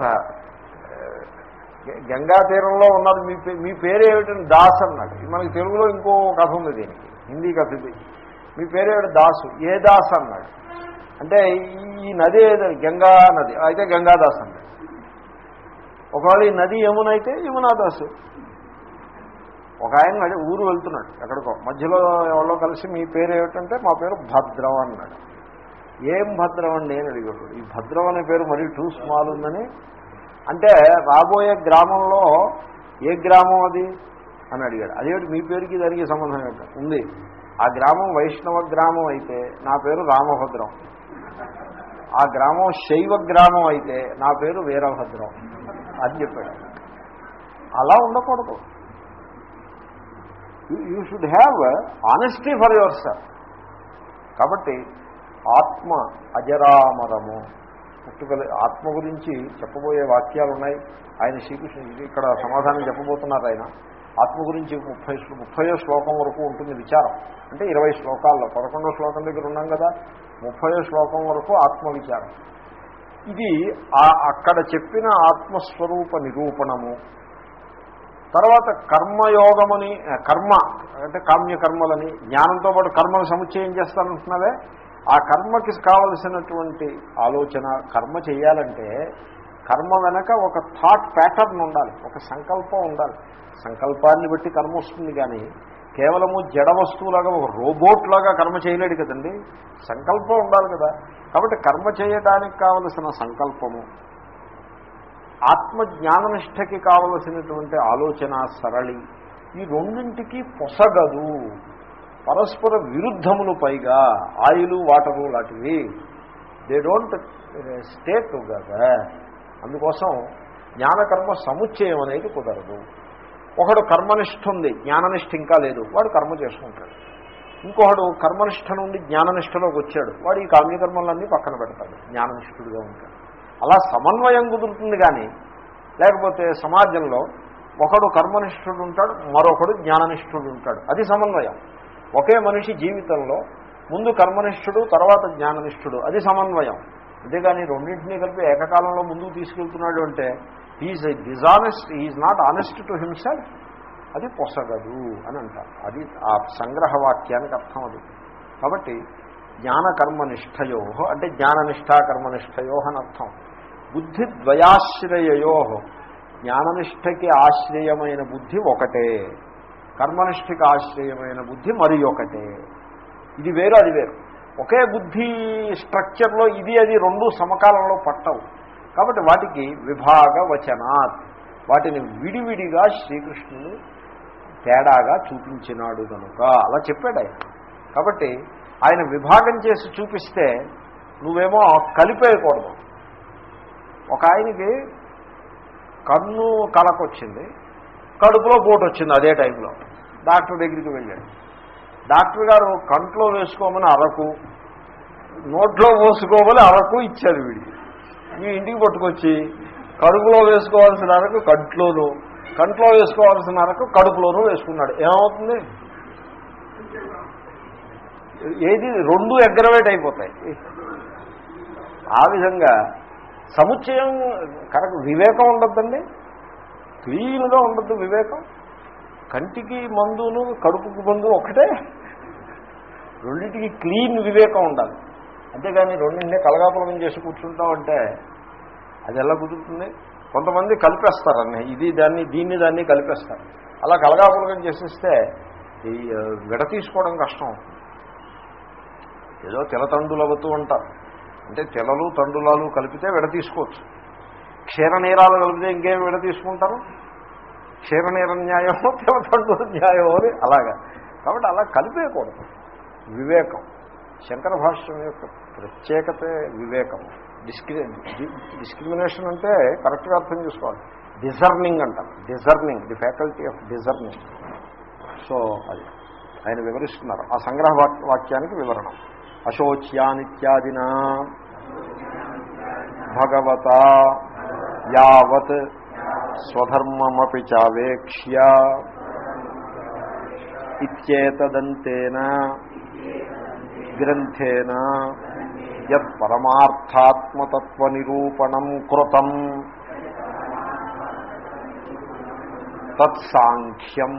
గంగా తీరంలో ఉన్నారు మీ పే- మీ పేరు ఏమిటని దాస్ అన్నాడు ఇది మనకి తెలుగులో ఇంకో కథ ఉంది దీనికి హిందీ కథ ఇది మీ పేరు ఏమిటి దాసు ఏ దాస్ అన్నాడు అంటే ఈ నది ఏది గంగా నది అయితే గంగాదాస్ అన్నాడు ఒకవేళ ఈ నది యమున అయితే యమునాదాసు ఒక ఆయన అడి ఊరు వెళ్తున్నాడు ఎక్కడికో మధ్యలో ఎవరో కలిసి మీ పేరు ఏమిటంటే మా పేరు భద్రం అన్నాడు ఏం భద్రం అండి అని అడిగాడు ఈ భద్రం అనే పేరు మరీ టూ స్మాల్ ఉందని అంటే రాబోయే గ్రామంలో ఏ గ్రామం అది అని అడిగాడు అదేమిటి మీ పేరుకి దానికి సంబంధం ఏంటో ఉంది ఆ గ్రామం వైష్ణవ గ్రామం అయితే నా పేరు రామభద్రం ఆ గ్రామం శైవ గ్రామం అయితే నా పేరు వీరభద్రం అని చెప్పాడు అలా ఉండకూడదు you should have honesty for yourself కాబట్టి ఆత్మ అజరామరము పుట్టుకల ఆత్మ గురించి చెప్పబోయే వాక్యాలు ఉన్నాయి ఆయన శ్రీకృష్ణ ఇక్కడ సమాధానం చెప్పబోతున్నారు ఆయన ఆత్మ గురించి ముప్పై శ్లో- ముప్పయో శ్లోకం వరకు ఉంటుంది విచారం అంటే ఇరవై శ్లోకాల్లో పదకొండో శ్లోకం దగ్గర ఉన్నాం కదా ముప్పయో శ్లోకం వరకు ఆత్మ విచారం ఇది ఆ- అక్కడ చెప్పిన ఆత్మస్వరూప నిరూపణము తర్వాత కర్మయోగమని ఆ, కర్మ అంటే కామ్యకర్మలని జ్ఞానంతో పాటు కర్మను సముచ్చయం చేస్తానంటున్నావే ఆ కర్మకి కావలసినటువంటి ఆలోచన కర్మ చేయాలంటే కర్మ వెనక ఒక థాట్ ప్యాటర్న్ ఉండాలి ఒక సంకల్పం ఉండాలి సంకల్పాన్ని బట్టి కర్మ వస్తుంది కానీ కేవలము జడ వస్తువులాగా ఒక రోబోట్ లాగా కర్మ చేయలేడు కదండి సంకల్పం ఉండాలి కదా కాబట్టి కర్మ చేయడానికి కావలసిన సంకల్పము ఆత్మ జ్ఞాననిష్టకి కావలసినటువంటి ఆలోచన సరళి ఈ రెండింటికి పొసగదు పరస్పర విరుద్ధములు పైగా ఆయిలు వాటరు లాంటివి దే డోంట్ స్టే టుగెదర్ అందుకోసం జ్ఞానకర్మ సముచ్చయం అనేది కుదరదు ఒకడు కర్మనిష్ఠ ఉంది జ్ఞాననిష్ట ఇంకా లేదు వాడు కర్మ చేసుకుంటాడు ఇంకొకడు కర్మనిష్ట నుండి జ్ఞాననిష్టలోకి వచ్చాడు వాడు ఈ కామ్యకర్మలన్నీ పక్కన పెడతాడు జ్ఞాననిష్ఠుడిగా ఉంటాడు అలా సమన్వయం కుదురుతుంది కానీ లేకపోతే సమాజంలో ఒకడు కర్మనిష్ఠుడు ఉంటాడు మరొకడు జ్ఞాననిష్ఠుడు ఉంటాడు అది సమన్వయం ఒకే మనిషి జీవితంలో ముందు కర్మనిష్ఠుడు తర్వాత జ్ఞాననిష్ఠుడు అది సమన్వయం అంతేగాని రెండింటినీ కలిపి ఏకకాలంలో ముందుకు తీసుకెళ్తున్నాడు అంటే is dishonest is not honest to himself అది పొసగదు అని అంటారు అది ఆ సంగ్రహ వాక్యానికి అర్థం అది కాబట్టి జ్ఞానకర్మనిష్టయో అంటే జ్ఞాననిష్టా కర్మనిష్టయో అని అర్థం బుద్ధి ద్వయాశ్రయయో జ్ఞాననిష్టకి ఆశ్రయమైన బుద్ధి ఒకటే కర్మనిష్ఠకి ఆశ్రయమైన బుద్ధి మరి ఒకటే ఇది వేరు అది వేరు ఒకే బుద్ధి స్ట్రక్చర్లో ఇది అది రెండు సమకాలంలో పట్టవు కాబట్టి వాటికి విభాగ వచనాత్ వాటిని విడివిడిగా శ్రీకృష్ణుడు తేడాగా చూపించినాడు కనుక అలా చెప్పాడు ఆయన కాబట్టి ఆయన విభాగం చేసి చూపిస్తే నువ్వేమో కలిపేయకూడదు ఒక ఆయనకి కన్ను కలకొచ్చింది కడుపులో పోటు వచ్చింది అదే టైంలో డాక్టర్ దగ్గరికి వెళ్ళాడు డాక్టర్ గారు కంట్లో వేసుకోమని అరకు నోట్లో పోసుకోమని అరకు ఇచ్చారు వీడికి మీ ఇంటికి పట్టుకొచ్చి కడుపులో వేసుకోవాల్సిన అరకు కంట్లోనూ కంట్లో వేసుకోవాల్సిన అరకు కడుపులోనూ వేసుకున్నాడు ఏమవుతుంది ఏది రెండు అగ్రవేట్ అయిపోతాయి ఆ విధంగా సముచ్చయం కరెక్ట్ వివేకం ఉండద్దండి క్లీన్గా ఉండద్దు వివేకం కంటికి మందును కడుపుకి మందు ఒకటే రెండింటికి క్లీన్ వివేకం ఉండాలి అంతేగాని రెండింటినీ కలగాపులగం చేసి కూర్చుంటామంటే అది ఎలా కుదురుతుంది కొంతమంది కలిపేస్తారని ఇది దాన్ని దీన్ని దాన్ని కలిపేస్తారు అలా కలగాపులగం చేసేస్తే ఈ విడ తీసుకోవడం కష్టం ఏదో తెలతండులవుతూ ఉంటారు అంటే తెలలు తండులాలు కలిపితే విడ తీసుకోవచ్చు క్షీరనీరాలు కలిపితే ఇంకేం విడ తీసుకుంటారు క్షీరనీర న్యాయమో తెలతండు న్యాయమో అని అలాగా కాబట్టి అలా కలిపేయకూడదు వివేకం శంకర భాష్యం యొక్క ప్రత్యేకత వివేకం డిస్క్రి డిస్క్రిమినేషన్ అంటే కరెక్ట్గా అర్థం చేసుకోవాలి డిజర్నింగ్ అంటారు discerning the faculty of discerning so అది ఆయన వివరిస్తున్నారు ఆ సంగ్రహ వాక్యానికి వివరణ అశోచ్యానిత్యాదిన భగవత యావత్ స్వధర్మమపి చావేక్ష్య ఇత్యేతదంతేన గ్రంథేన యత్ పరమార్థాత్మతత్వనిరూపణం కృతం తత్సాంఖ్యం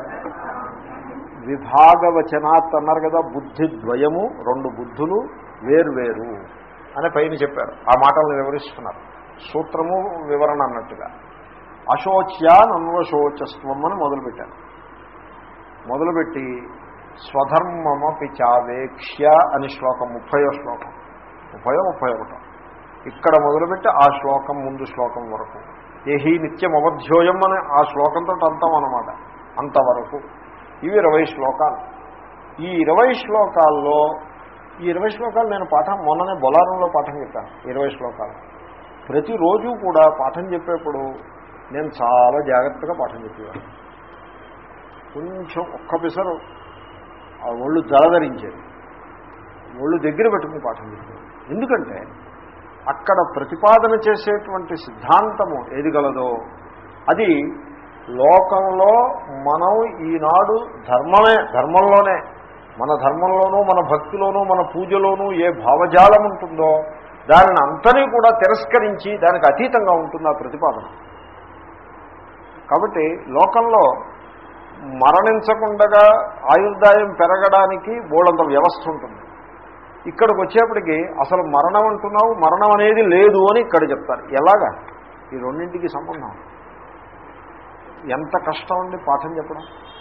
విభాగవచనాత్ అన్నారు కదా బుద్ధి ద్వయము రెండు బుద్ధులు వేర్వేరు అని పైన చెప్పారు ఆ మాటలను వివరిస్తున్నారు సూత్రము వివరణ అన్నట్టుగా అశోచ్యానన్వశోచస్వం అని మొదలుపెట్టారు మొదలుపెట్టి స్వధర్మమపి చావేక్ష్య అని శ్లోకం ముప్పయో శ్లోకం ముప్పయో ముప్పై ఒకటో ఇక్కడ మొదలుపెట్టి ఆ శ్లోకం ముందు శ్లోకం వరకు ఏహి నిత్యం అవధ్యోయం అనే ఆ శ్లోకంతో అంతం అన్నమాట అంతవరకు ఇవి ఇరవై శ్లోకాలు ఈ ఇరవై శ్లోకాల్లో ఈ ఇరవై శ్లోకాలు నేను పాఠం మొన్ననే బొలారంలో పాఠం చెప్పాను ఇరవై శ్లోకాలు ప్రతిరోజు కూడా పాఠం చెప్పేప్పుడు నేను చాలా జాగ్రత్తగా పాఠం చెప్పేవాడు కొంచెం ఒక్క పిసరు ఆ ఒళ్ళు జలధరించేది ఒళ్ళు దగ్గర పెట్టుకుని పాఠం చెప్పేది ఎందుకంటే అక్కడ ప్రతిపాదన చేసేటువంటి సిద్ధాంతము ఏది గలదో అది లోకంలో మనం ఈనాడు ధర్మమే ధర్మంలోనే మన ధర్మంలోనూ మన భక్తిలోనూ మన పూజలోనూ ఏ భావజాలం ఉంటుందో దానిని అంతని కూడా తిరస్కరించి దానికి అతీతంగా ఉంటుంది ఆ ప్రతిపాదన కాబట్టి లోకంలో మరణించకుండగా ఆయుర్దాయం పెరగడానికి బోళంత వ్యవస్థ ఉంటుంది ఇక్కడికి వచ్చేప్పటికి అసలు మరణం అంటున్నావు మరణం అనేది లేదు అని ఇక్కడ చెప్తారు ఎలాగా ఈ రెండింటికి సంబంధం ఎంత కష్టం అండి పాఠం చెప్పడం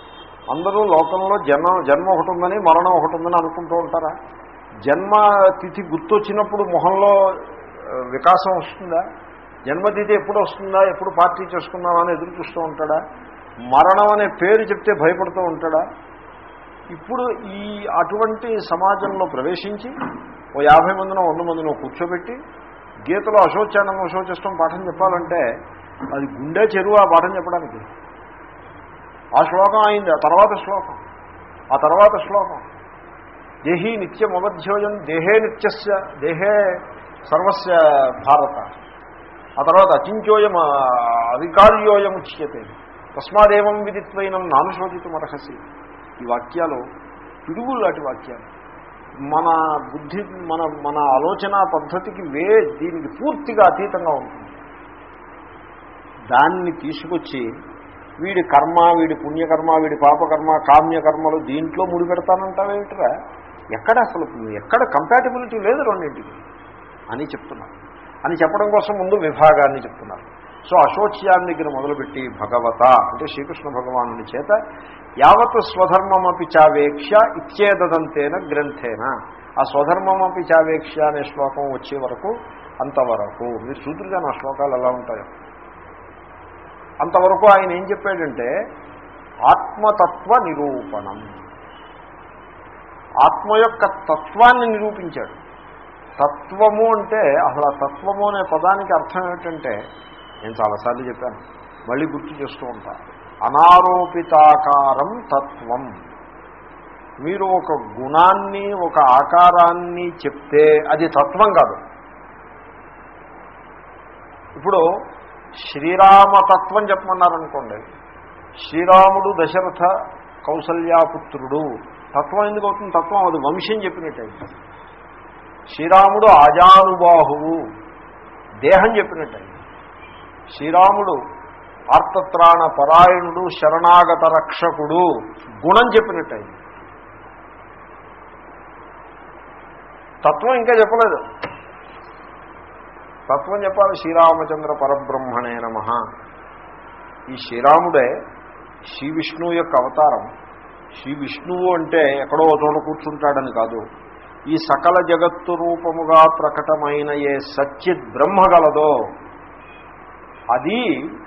అందరూ లోకంలో జన్మ జన్మ ఒకటి ఉందని మరణం ఒకటి ఉందని అనుకుంటూ ఉంటారా జన్మ తిథి గుర్తొచ్చినప్పుడు మొహంలో ఆ, వికాసం వస్తుందా జన్మతిథి ఎప్పుడు వస్తుందా ఎప్పుడు పార్టీ చేసుకుందామా అని ఎదురు చూస్తూ ఉంటాడా మరణం అనే పేరు చెప్తే భయపడుతూ ఉంటాడా ఇప్పుడు ఈ అటువంటి సమాజంలో ప్రవేశించి ఓ యాభై మందినో వంద మందినో కూర్చోబెట్టి గీతలో అశోచానందం అశోచిష్టం పాఠం చెప్పాలంటే అది గుండె చెరువు ఆ పాఠం చెప్పడానికి ఆ శ్లోకం అయింది ఆ తర్వాత శ్లోకం ఆ తర్వాత శ్లోకం దేహీ నిత్యం అవధ్యోయం దేహే నిత్యస్య దేహే సర్వస్య భారత ఆ తర్వాత అచించోయం అవికార్యోయం ఉచ్యతే తస్మాదేవం విదిత్వైనం నాను శోధితుమర్హసి ఈ వాక్యాలు పిడుగులు లాంటి వాక్యాలు మన బుద్ధి మన మన ఆలోచన పద్ధతికి వే దీనికి పూర్తిగా అతీతంగా ఉంటుంది దాన్ని తీసుకొచ్చి వీడి కర్మ వీడి పుణ్యకర్మ వీడి పాపకర్మ కామ్యకర్మలు దీంట్లో ముడిపెడతానంటావేమిట్రా ఎక్కడ అసలు ఎక్కడ కంపాటిబిలిటీ లేదు రెండింటికి అని చెప్తున్నారు అని చెప్పడం కోసం ముందు విభాగాన్ని చెప్తున్నారు సో అశోచ్యాన్ని దగ్గర మొదలుపెట్టి భగవత అంటే శ్రీకృష్ణ భగవానుని చేత యావత్ స్వధర్మమపి చావేక్ష ఇచ్చేదంతేన గ్రంథేన ఆ స్వధర్మమపి చావేక్ష అనే శ్లోకం వచ్చే వరకు అంతవరకు మీరు చూదురుగా నా శ్లోకాలు ఎలా ఉంటాయో అంతవరకు ఆయన ఏం చెప్పాడంటే ఆత్మతత్వ నిరూపణం ఆత్మ యొక్క తత్వాన్ని నిరూపించాడు తత్వము అంటే అసలు ఆ తత్వము అనే పదానికి అర్థం ఏమిటంటే నేను చాలాసార్లు చెప్పాను మళ్ళీ గుర్తు చేస్తూ ఉంటా అనారోపితాకారం తత్వం మీరు ఒక గుణాన్ని ఒక ఆకారాన్ని చెప్తే అది తత్వం కాదు ఇప్పుడు శ్రీరామతత్వం చెప్పమన్నారనుకోండి శ్రీరాముడు దశరథ కౌసల్యాపుత్రుడు తత్వం ఎందుకు అవుతుంది తత్వం అది వంశం చెప్పినట్టయింది శ్రీరాముడు ఆజానుబాహువు దేహం చెప్పినట్టయింది శ్రీరాముడు ఆర్తత్రాణ పరాయణుడు శరణాగత రక్షకుడు గుణం చెప్పినట్టయింది తత్వం ఇంకా చెప్పలేదు తత్వం చెప్పాలి శ్రీరామచంద్ర పరబ్రహ్మణే నమ ఈ శ్రీరాముడే శ్రీ విష్ణువు యొక్క అవతారం శ్రీ విష్ణువు అంటే ఎక్కడో ఒక చోట కూర్చుంటాడని కాదు ఈ సకల జగత్తు రూపముగా ప్రకటమైన ఏ సచ్చిత్ బ్రహ్మ గలదో అది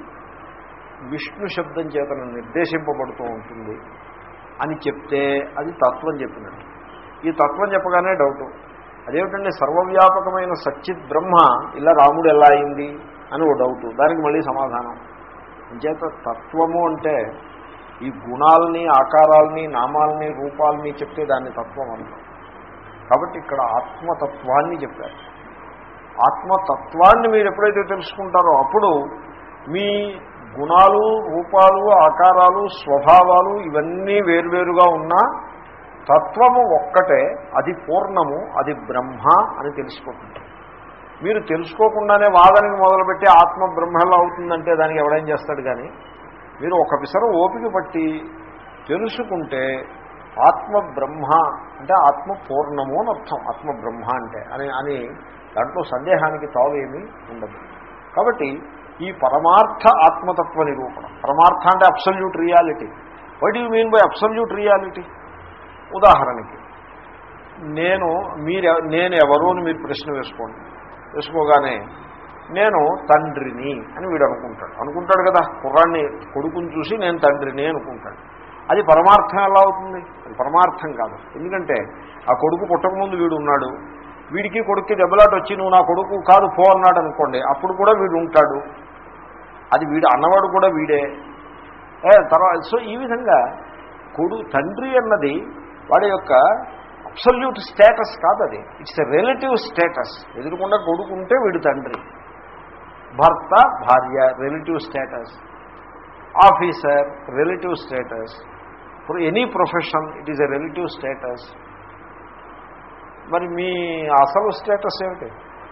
విష్ణు శబ్దం చేతను నిర్దేశింపబడుతూ ఉంటుంది అని చెప్తే అది తత్వం చెప్పినట్టు ఈ తత్వం చెప్పగానే డౌటు అదేమిటండి సర్వవ్యాపకమైన సచ్చిత్ బ్రహ్మ ఇలా రాముడు ఎలా అయింది అని ఓ డౌటు దానికి మళ్ళీ సమాధానం అంచేత తత్వము అంటే ఈ గుణాలని ఆకారాలని నామాలని రూపాలని చెప్తే దాన్ని తత్వం అంటాం కాబట్టి ఇక్కడ ఆత్మతత్వాన్ని చెప్పారు ఆత్మతత్వాన్ని మీరు ఎప్పుడైతే తెలుసుకుంటారో అప్పుడు మీ గుణాలు రూపాలు ఆకారాలు స్వభావాలు ఇవన్నీ వేరువేరుగా ఉన్నా తత్వము ఒక్కటే అది పూర్ణము అది బ్రహ్మ అని తెలిసిపోతుంది మీరు తెలుసుకోకుండానే వాదనకి మొదలుపెట్టి ఆత్మ బ్రహ్మలా అవుతుందంటే దానికి ఎవడేం చేస్తాడు కానీ మీరు ఒక పిసరు ఓపిక పట్టి తెలుసుకుంటే ఆత్మ బ్రహ్మ అంటే ఆత్మ పూర్ణము అని అర్థం ఆత్మ బ్రహ్మ అంటే అని అని దాంట్లో సందేహానికి తావేమీ ఉండదు కాబట్టి ఈ పరమార్థ ఆత్మతత్వ నిరూపణ పరమార్థ అంటే absolute reality what you mean by absolute reality ఉదాహరణకి నేను మీరు నేను ఎవరు అని మీరు ప్రశ్న వేసుకోండి వేసుకోగానే నేను తండ్రిని అని వీడు అనుకుంటాడు అనుకుంటాడు కదా కుర్రాన్ని కొడుకుని చూసి నేను తండ్రిని అనుకుంటాడు అది పరమార్థం ఎలా అవుతుంది అది పరమార్థం కాదు ఎందుకంటే ఆ కొడుకు పుట్టకముందు వీడు ఉన్నాడు వీడికి కొడుక్కి దెబ్బలాట వచ్చి నువ్వు నా కొడుకు కాదు పో అన్నాడు అనుకోండి అప్పుడు కూడా వీడు ఉంటాడు అది వీడు అన్నవాడు కూడా వీడే ఏ తర్వాత సో ఈ విధంగా కొడు తండ్రి అన్నది వాడి యొక్క అబ్సల్యూట్ స్టేటస్ కాదు అది ఇట్స్ ఎ రిలేటివ్ స్టేటస్ ఎదురుకుండా కొడుకుంటే వీడు తండ్రి భర్త భార్య relative status officer relative status for any profession it is a relative status మరి మీ అసలు స్టేటస్ ఏమిటి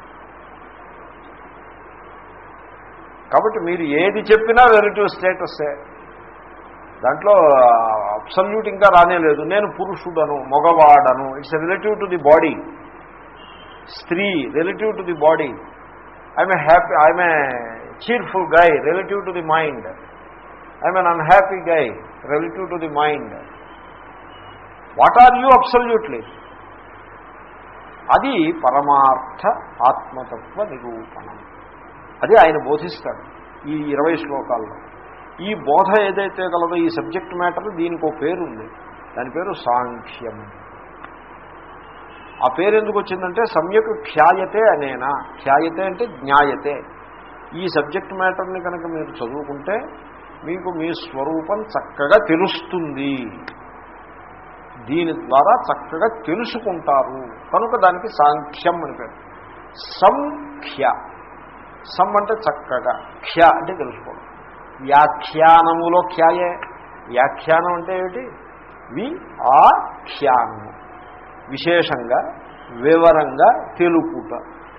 కాబట్టి మీరు ఏది చెప్పినా రిలేటివ్ స్టేటస్సే దాంట్లో అబ్సల్యూట్ ఇంకా రానేలేదు నేను పురుషుడను మగవాడను it's relative to the body స్త్రీ relative to the body I'm happy I'm a cheerful guy relative to the mind I'm un unhappy guy relative to the mind what are you absolutely అది పరమార్థ ఆత్మతత్వ నిరూపణం అది ఆయన బోధిస్తాడు ఈ ఇరవై శ్లోకాల్లో ఈ బోధ ఏదైతే కలదో ఈ సబ్జెక్ట్ మ్యాటర్ దీనికి ఒక పేరు ఉంది దాని పేరు సాంఖ్యం ఆ పేరు ఎందుకు వచ్చిందంటే సమ్యక్ ఖ్యాయతే అనేనా ఖ్యాయతే అంటే జ్ఞాయతే ఈ సబ్జెక్ట్ మ్యాటర్ని కనుక మీరు చదువుకుంటే మీకు మీ స్వరూపం చక్కగా తెలుస్తుంది దీని ద్వారా చక్కగా తెలుసుకుంటారు కనుక దానికి సాంఖ్యం అని పేరు సంఖ్య సం అంటే చక్కగా ఖ్య అంటే తెలుసుకోవడం వ్యాఖ్యానములో ఖ్యాయే వ్యాఖ్యానం అంటే ఏమిటి వి ఆ ఖ్యానము విశేషంగా వివరంగా తెలుపుట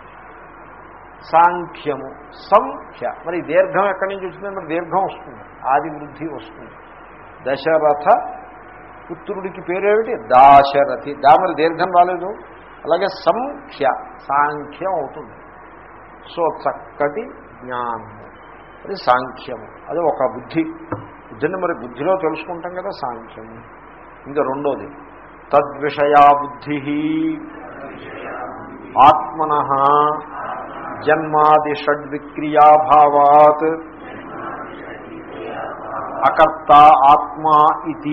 సాంఖ్యము సంఖ్య మరి దీర్ఘం ఎక్కడి నుంచి వచ్చింది మరి దీర్ఘం వస్తుంది ఆది వృద్ధి వస్తుంది దశరథ పుత్రుడికి పేరేమిటి దాశరథి దా మరి దీర్ఘం రాలేదు అలాగే సంఖ్య సాంఖ్యం అవుతుంది సో చక్కటి జ్ఞానము అది సాంఖ్యము అది ఒక బుద్ధి బుద్ధిని మరి బుద్ధిలో తెలుసుకుంటాం కదా సాంఖ్యము ఇంకా రెండోది తద్విషయా బుద్ధి ఆత్మన జన్మాది షడ్విక్రియాభావాత్ అకర్త ఆత్మా ఇది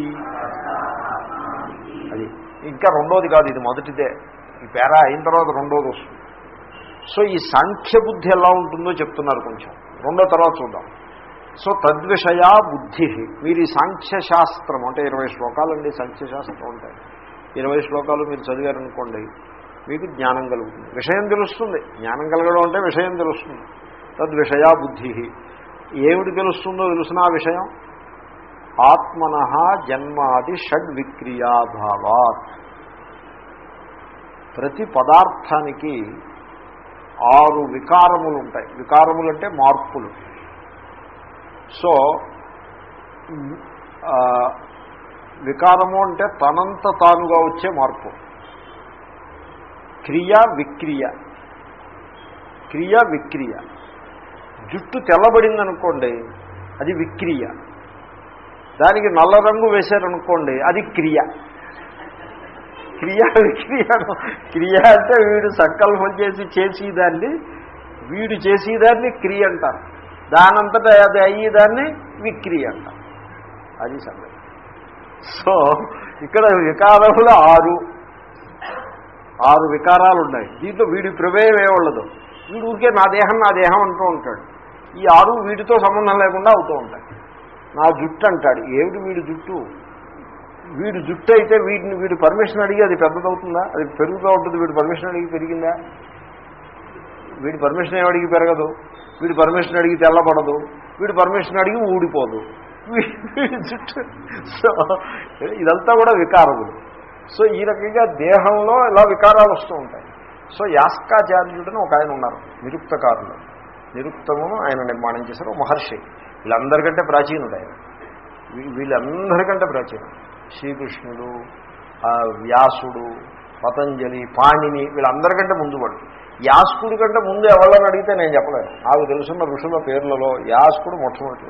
అది ఇంకా రెండోది కాదు ఇది మొదటిదే ఈ పేరా అయిన తర్వాత రెండోది వస్తుంది సో ఈ సాంఖ్య బుద్ధి ఎలా ఉంటుందో చెప్తున్నారు కొంచెం రెండో తర్వాత చూద్దాం సో తద్విషయా బుద్ధి మీరు ఈ సాంఖ్యశాస్త్రం అంటే ఇరవై శ్లోకాలండి సాంఖ్యశాస్త్రం ఉంటాయి ఇరవై శ్లోకాలు మీరు చదివారనుకోండి మీకు జ్ఞానం కలుగుతుంది విషయం తెలుస్తుంది జ్ఞానం కలగడం అంటే విషయం తెలుస్తుంది తద్విషయా బుద్ధి ఏమిటి తెలుస్తుందో తెలుసిన ఆ విషయం ఆత్మన జన్మాది షడ్విక్రియాభావాత్ ప్రతి పదార్థానికి ఆరు వికారములు ఉంటాయి వికారములు అంటే మార్పులు సో ఆ, వికారము అంటే తనంత తానుగా వచ్చే మార్పు క్రియ విక్రియ క్రియ విక్రియ జుట్టు తెల్లబడిందనుకోండి అది విక్రియ దానికి నల్ల రంగు వేశారనుకోండి అది క్రియ క్రియ విక్రియను క్రియ అంటే వీడు సంకల్పం చేసి చేసేదాన్ని వీడు చేసేదాన్ని క్రియ అంటారు దానంతటా అది అయ్యేదాన్ని విక్రియ అంటారు అది సంగతి సో ఇక్కడ వికారములు ఆరు ఆరు వికారాలు ఉన్నాయి దీంట్లో వీడి ప్రమేయం ఏ ఉండదు వీడు ఊరికే నా దేహం నా దేహం అంటూ ఉంటాడు ఈ ఆరు వీటితో సంబంధం లేకుండా అవుతూ ఉంటాయి నా జుట్టు అంటాడు ఏమిటి వీడి జుట్టు వీడు జుట్టు అయితే వీడిని వీడు పర్మిషన్ అడిగి అది పెద్దదవుతుందా అది పెరుగుతూ ఉంటుంది వీడు పర్మిషన్ అడిగి పెరిగిందా వీడి పర్మిషన్ ఏం అడిగి పెరగదు వీడి పర్మిషన్ అడిగి తెల్లబడదు వీడి పర్మిషన్ అడిగి ఊడిపోదు వీ- వీడి జుట్టు సో ఇదంతా కూడా వికారములు సో ఈ రకంగా దేహంలో ఇలా వికారాలు వస్తూ ఉంటాయి సో యాస్కాచార్యుడని ఒక ఆయన ఉన్నారు నిరుక్తకారులు నిరుక్తమును ఆయన నిర్మాణం చేశారు ఓ మహర్షి వీళ్ళందరికంటే ప్రాచీనుడు ఆయన వీ- వీళ్ళందరికంటే ప్రాచీనం శ్రీకృష్ణుడు ఆ వ్యాసుడు పతంజలి పాణిని వీళ్ళందరికంటే ముందు పడు యాస్కుడి కంటే ముందు ఎవళ్ళని అడిగితే నేను చెప్పలేను నాకు తెలుసున్న ఋషుల పేర్లలో యాస్కుడు మొట్టమొదటి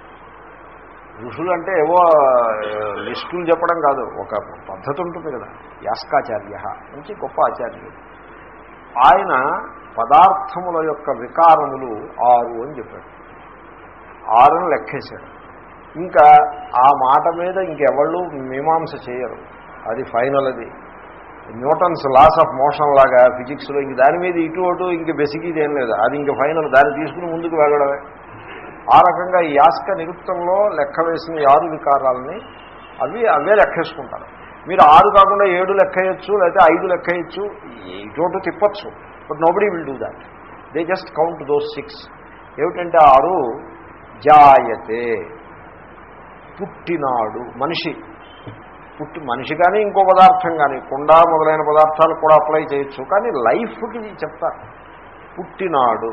ఋషులు అంటే ఏవో ఆ, లిస్టులు చెప్పడం కాదు ఒక పద్ధతి ఉంటుంది కదా యాస్కాచార్య మంచి గొప్ప ఆచార్యుడు ఆయన పదార్థముల యొక్క వికారములు ఆరు అని చెప్పాడు ఆరును లెక్కేశాడు ఇంకా ఆ మాట మీద ఇంకెవళ్ళు మీమాంస చేయరు అది ఫైనల్ అది న్యూటన్స్ లాస్ ఆఫ్ మోషన్ లాగా ఫిజిక్స్లో ఇంక దాని మీద ఇటు అటు ఇంక బెసికిది ఏం లేదు అది ఇంక ఫైనల్ దాన్ని తీసుకుని ముందుకు వెళ్ళడమే ఆ రకంగా ఈ యాస్క నిరుక్తంలో లెక్క వేసిన ఈ ఆరు వికారాలని అవి అవే లెక్కేసుకుంటారు మీరు ఆరు కాకుండా ఏడు లెక్కేయచ్చు లేకపోతే ఐదు లెక్కేయచ్చు ఇటు తిప్పచ్చు but nobody will do that they just count those six ఏమిటంటే ఆరు జాయతే పుట్టినాడు మనిషి పుట్టి మనిషి కానీ ఇంకో పదార్థం కానీ కుండ మొదలైన పదార్థాలు కూడా అప్లై చేయొచ్చు కానీ లైఫ్కి చెప్తారు పుట్టినాడు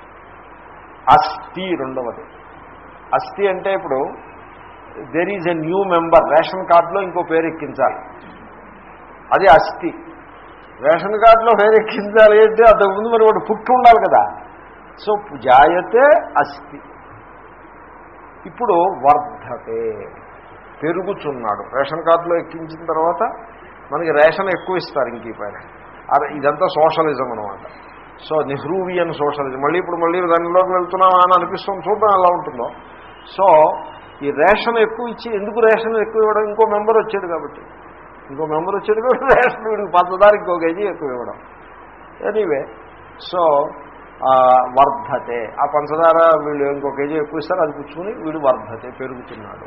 అస్థి రెండవది అస్థి అంటే ఇప్పుడు there is a new member ration కార్డులో ఇంకో పేరు ఎక్కించాలి అది అస్థి రేషన్ కార్డులో పేరు ఎక్కించాలి అంటే అంతకుముందు మరి వాడు పుట్టి ఉండాలి కదా సో జాయతే అస్థి ఇప్పుడు వర్ధతే పెరుగుచున్నాడు రేషన్ కార్డులో ఎక్కించిన తర్వాత మనకి రేషన్ ఎక్కువ ఇస్తారు ఇంక ఈ పైన అదే ఇదంతా సోషలిజం అనమాట సో నెహ్రూవియన్ సోషలిజం మళ్ళీ ఇప్పుడు మళ్ళీ దానిలోకి వెళ్తున్నామా అని అనిపిస్తుంది చూద్దాం ఎలా ఉంటుందో సో ఈ రేషన్ ఎక్కువ ఇచ్చి ఎందుకు రేషన్ ఎక్కువ ఇవ్వడం ఇంకో మెంబర్ వచ్చాడు కాబట్టి ఇంకో మెంబర్ వచ్చాడు కాబట్టి రేషన్ వీడికి పంచదార ఇంకో కేజీ ఎక్కువ ఇవ్వడం ఎనీవే సో ఆ, వర్ధతే ఆ పంచదార వీళ్ళు ఇంకో కేజీ ఎక్కువ ఇస్తారు అది పుచ్చుకుని వీడు వర్ధతే పెరుగుతున్నాడు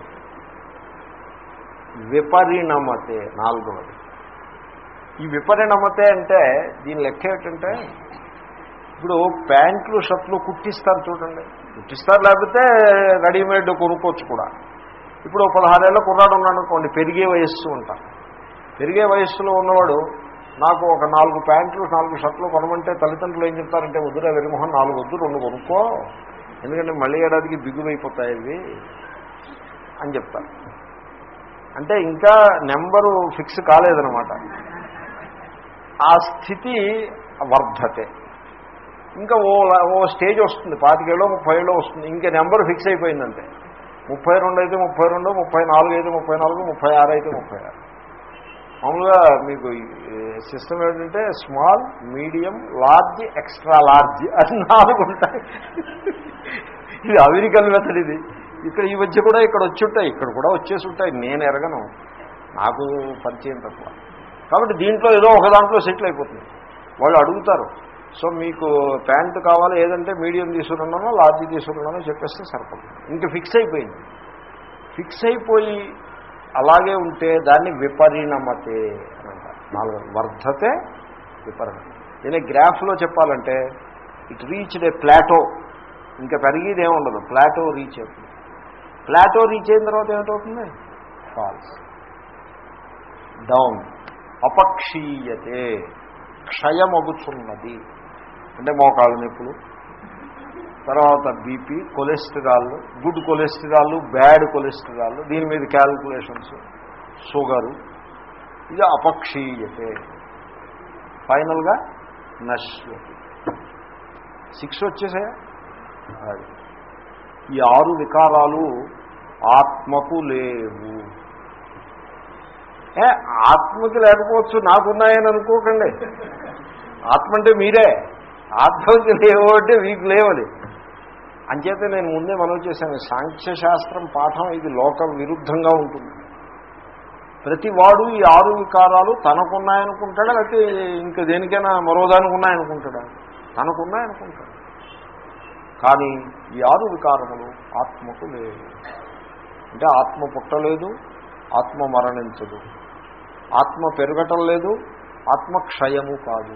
విపరిణమతే నాలుగవది ఈ విపరిణమతే అంటే దీని లెక్క ఏమిటంటే ఇప్పుడు ప్యాంట్లు షర్ట్లు కుట్టిస్తారు చూడండి కుట్టిస్తారు లేకపోతే రెడీమేడ్ కొనుక్కోవచ్చు కూడా ఇప్పుడు పదహారేళ్ళ కుర్రాడు ఉన్నాడు అనుకోండి పెరిగే వయస్సు ఉంటారు పెరిగే వయస్సులో ఉన్నవాడు నాకు ఒక నాలుగు ప్యాంట్లు నాలుగు షర్ట్లు కొనమంటే తల్లిదండ్రులు ఏం చెప్తారంటే వద్దురా వెరిమోహన్ నాలుగు వద్దు రెండు కొనుక్కో ఎందుకంటే మళ్ళీ ఏడాదికి బిగువైపోతాయి ఇవి అని చెప్తారు అంటే ఇంకా నెంబరు ఫిక్స్ కాలేదనమాట ఆ స్థితి వర్ధతే ఇంకా ఓ ఓ స్టేజ్ వస్తుంది పాతికేళ్ళో ముప్పై ఏళ్ళో వస్తుంది ఇంకా నెంబర్ ఫిక్స్ అయిపోయిందంటే ముప్పై రెండు అయితే ముప్పై రెండు ముప్పై నాలుగు అయితే ముప్పై నాలుగు ముప్పై ఆరు అయితే ముప్పై ఆరు మామూలుగా మీకు సిస్టమ్ ఏంటంటే small medium large extra large అది నాలుగు ఉంటాయి ఇది అమెరికన్ మెథడ్ ఇది ఇక్కడ ఈ మధ్య కూడా ఇక్కడ వచ్చి ఉంటాయి ఇక్కడ కూడా వచ్చేసి ఉంటాయి నేను ఎరగను నాకు పరిచయం తక్కువ కాబట్టి దీంట్లో ఏదో ఒక దాంట్లో సెటిల్ అయిపోతుంది వాళ్ళు అడుగుతారు సో మీకు ప్యాంటు కావాలి ఏదంటే మీడియం తీసుకున్నానో లార్జ్ తీసుకున్నానో చెప్పేస్తే సరిపడుతుంది ఇంకా ఫిక్స్ అయిపోయింది ఫిక్స్ అయిపోయి అలాగే ఉంటే దాన్ని విపరిణమతే అని అంటారు నాలుగు వర్ధతే విపరిణం దీని గ్రాఫ్లో చెప్పాలంటే ఇట్ రీచ్డ్ ఏ ప్లాటో ఇంకా పెరిగేది ఏముండదు ప్లాటో రీచ్ అవుతుంది ప్లాటో రీచ్ అయిన తర్వాత ఏమిటవుతుంది ఫాల్స్ డౌన్ అపక్షీయతే క్షయమగుచున్నది అంటే మోకాళ్ళ నొప్పులు తర్వాత BP cholesterol good cholesterol bad cholesterol దీని మీద క్యాల్కులేషన్స్ షుగరు ఇది అపక్షీయతే ఫైనల్గా నశ్యతి సిక్స్ వచ్చేసాయా అది ఈ ఆరు వికారాలు ఆత్మకు లేవు ఏ ఆత్మకి లేకపోవచ్చు నాకున్నాయని అనుకోకండి ఆత్మ అంటే మీరే ఆత్మకి లేవు అంటే మీకు లేవని అంచేతే నేను ముందే మనం చేశాను సాంఖ్యశాస్త్రం పాఠం ఇది లోక విరుద్ధంగా ఉంటుంది ప్రతి వాడు ఈ ఆరు వికారాలు తనకున్నాయనుకుంటాడా లేకపోతే ఇంకా దేనికైనా మరో దానికి ఉన్నాయనుకుంటాడా తనకున్నాయనుకుంటాడు కానీ ఈ ఆరు వికారములు ఆత్మకు లేవు అంటే ఆత్మ పుట్టలేదు ఆత్మ మరణించదు ఆత్మ పెరగటం లేదు ఆత్మ క్షయము కాదు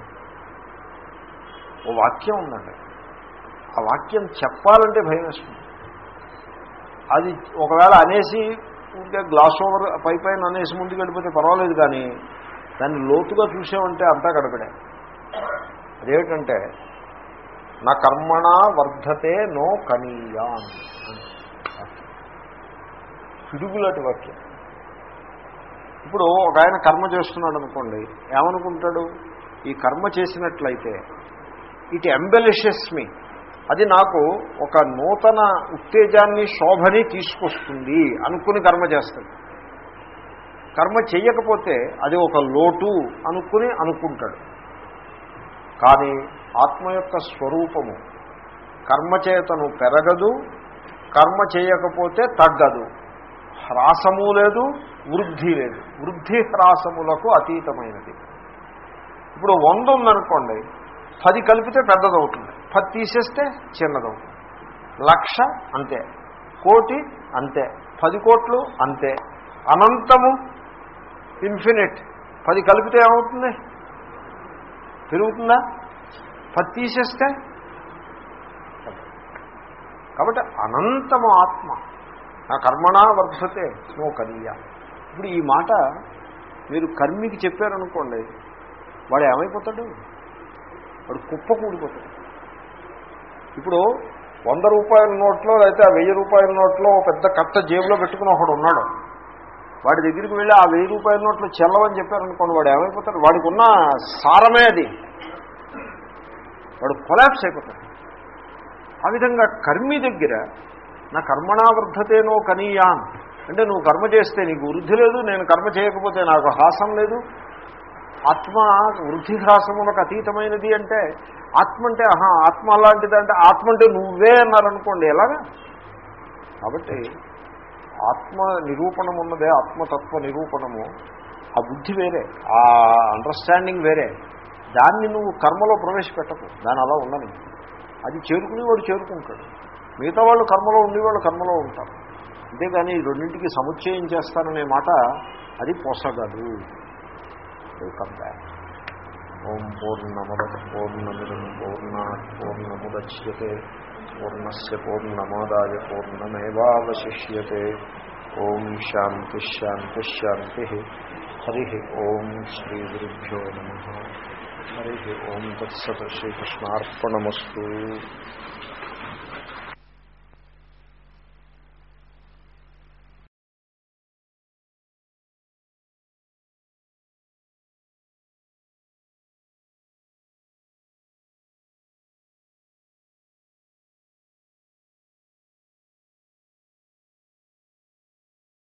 ఓ వాక్యం ఉందండి ఆ వాక్యం చెప్పాలంటే భయం వేస్తుంది అది ఒకవేళ అనేసి ఇంకా గ్లాస్ ఓవర్ పై పైన అనేసి ముందుకు వెళ్ళిపోతే పర్వాలేదు కానీ దాన్ని లోతుగా చూసామంటే అంతా గడపడే అదేమిటంటే నా కర్మణ వర్ధతే నో కనీయాన్ పిడుగులాంటి వాక్యం ఇప్పుడు ఒక ఆయన కర్మ చేస్తున్నాడు అనుకోండి ఏమనుకుంటాడు ఈ కర్మ చేసినట్లయితే ఇట్ ఎంబెలిషెస్ మీ అది నాకు ఒక నూతన ఉత్తేజాన్ని శోభని తీసుకొస్తుంది అనుకుని కర్మ చేస్తాడు కర్మ చెయ్యకపోతే అది ఒక లోటు అనుకుని అనుకుంటాడు కానీ ఆత్మ యొక్క స్వరూపము కర్మచేతను పెరగదు కర్మ చేయకపోతే తగ్గదు హ్రాసము లేదు వృద్ధి లేదు వృద్ధి హ్రాసములకు అతీతమైనది ఇప్పుడు వంద ఉందనుకోండి పది కలిపితే పెద్దదవుతుంది పది తీసేస్తే చిన్నదవుతుంది లక్ష అంతే కోటి అంతే పది కోట్లు అంతే అనంతము ఇన్ఫినిట్ పది కలిపితే ఏమవుతుంది పెరుగుతుందా పది తీసేస్తే కాబట్టి అనంతము ఆత్మ నా కర్మణా వర్ధతే నో కనీయ ఇప్పుడు ఈ మాట మీరు కర్మికి చెప్పారనుకోండి వాడు ఏమైపోతాడు వాడు కుప్ప కూడిపోతాడు ఇప్పుడు వంద రూపాయల నోట్లో అయితే ఆ వెయ్యి రూపాయల నోట్లో ఓ పెద్ద కట్ట జేబులో పెట్టుకుని ఒకడు ఉన్నాడు వాడి దగ్గరికి వెళ్ళి ఆ వెయ్యి రూపాయల నోట్లో చెల్లవని చెప్పారనుకోండి వాడు ఏమైపోతాడు వాడికి ఉన్న సారమే అది వాడు కొలాప్స్ అయిపోతాడు ఆ విధంగా కర్మి దగ్గర నా కర్మణా వృద్ధతేనో కనీయాన్ అంటే నువ్వు కర్మ చేస్తే నీకు వృద్ధి లేదు నేను కర్మ చేయకపోతే నాకు హాసం లేదు ఆత్మ వృద్ధి హ్రాసములకు అతీతమైనది అంటే ఆత్మ అంటే ఆహా ఆత్మ అలాంటిది అంటే ఆత్మ అంటే నువ్వే అన్నారనుకోండి ఎలాగా కాబట్టి ఆత్మ నిరూపణం ఉన్నదే ఆత్మతత్వ నిరూపణము ఆ బుద్ధి వేరే ఆ అండర్స్టాండింగ్ వేరే దాన్ని నువ్వు కర్మలో ప్రవేశపెట్టకు దాని అలా ఉండని అది చేరుకుని వాడు చేరుకుంటాడు మిగతా వాళ్ళు కర్మలో ఉండేవాళ్ళు కర్మలో ఉంటారు అంతేగాని ఈ రెండింటికి సముచ్చయం చేస్తాననే మాట అది పొసగదు వెల్కమ్ బ్యాక్ ఓం పూర్ణమద పూర్ణమిదం పూర్ణా పూర్ణముద్యతే పూర్ణస్ పూర్ణమాదాయ పూర్ణమేవాశిష్యతే ఓం శాంతి శాంతి శాంతి హరి ఓం శ్రీ గురుభ్యో నమ హరి ఓం తత్సత్ శ్రీకృష్ణార్పణమస్తు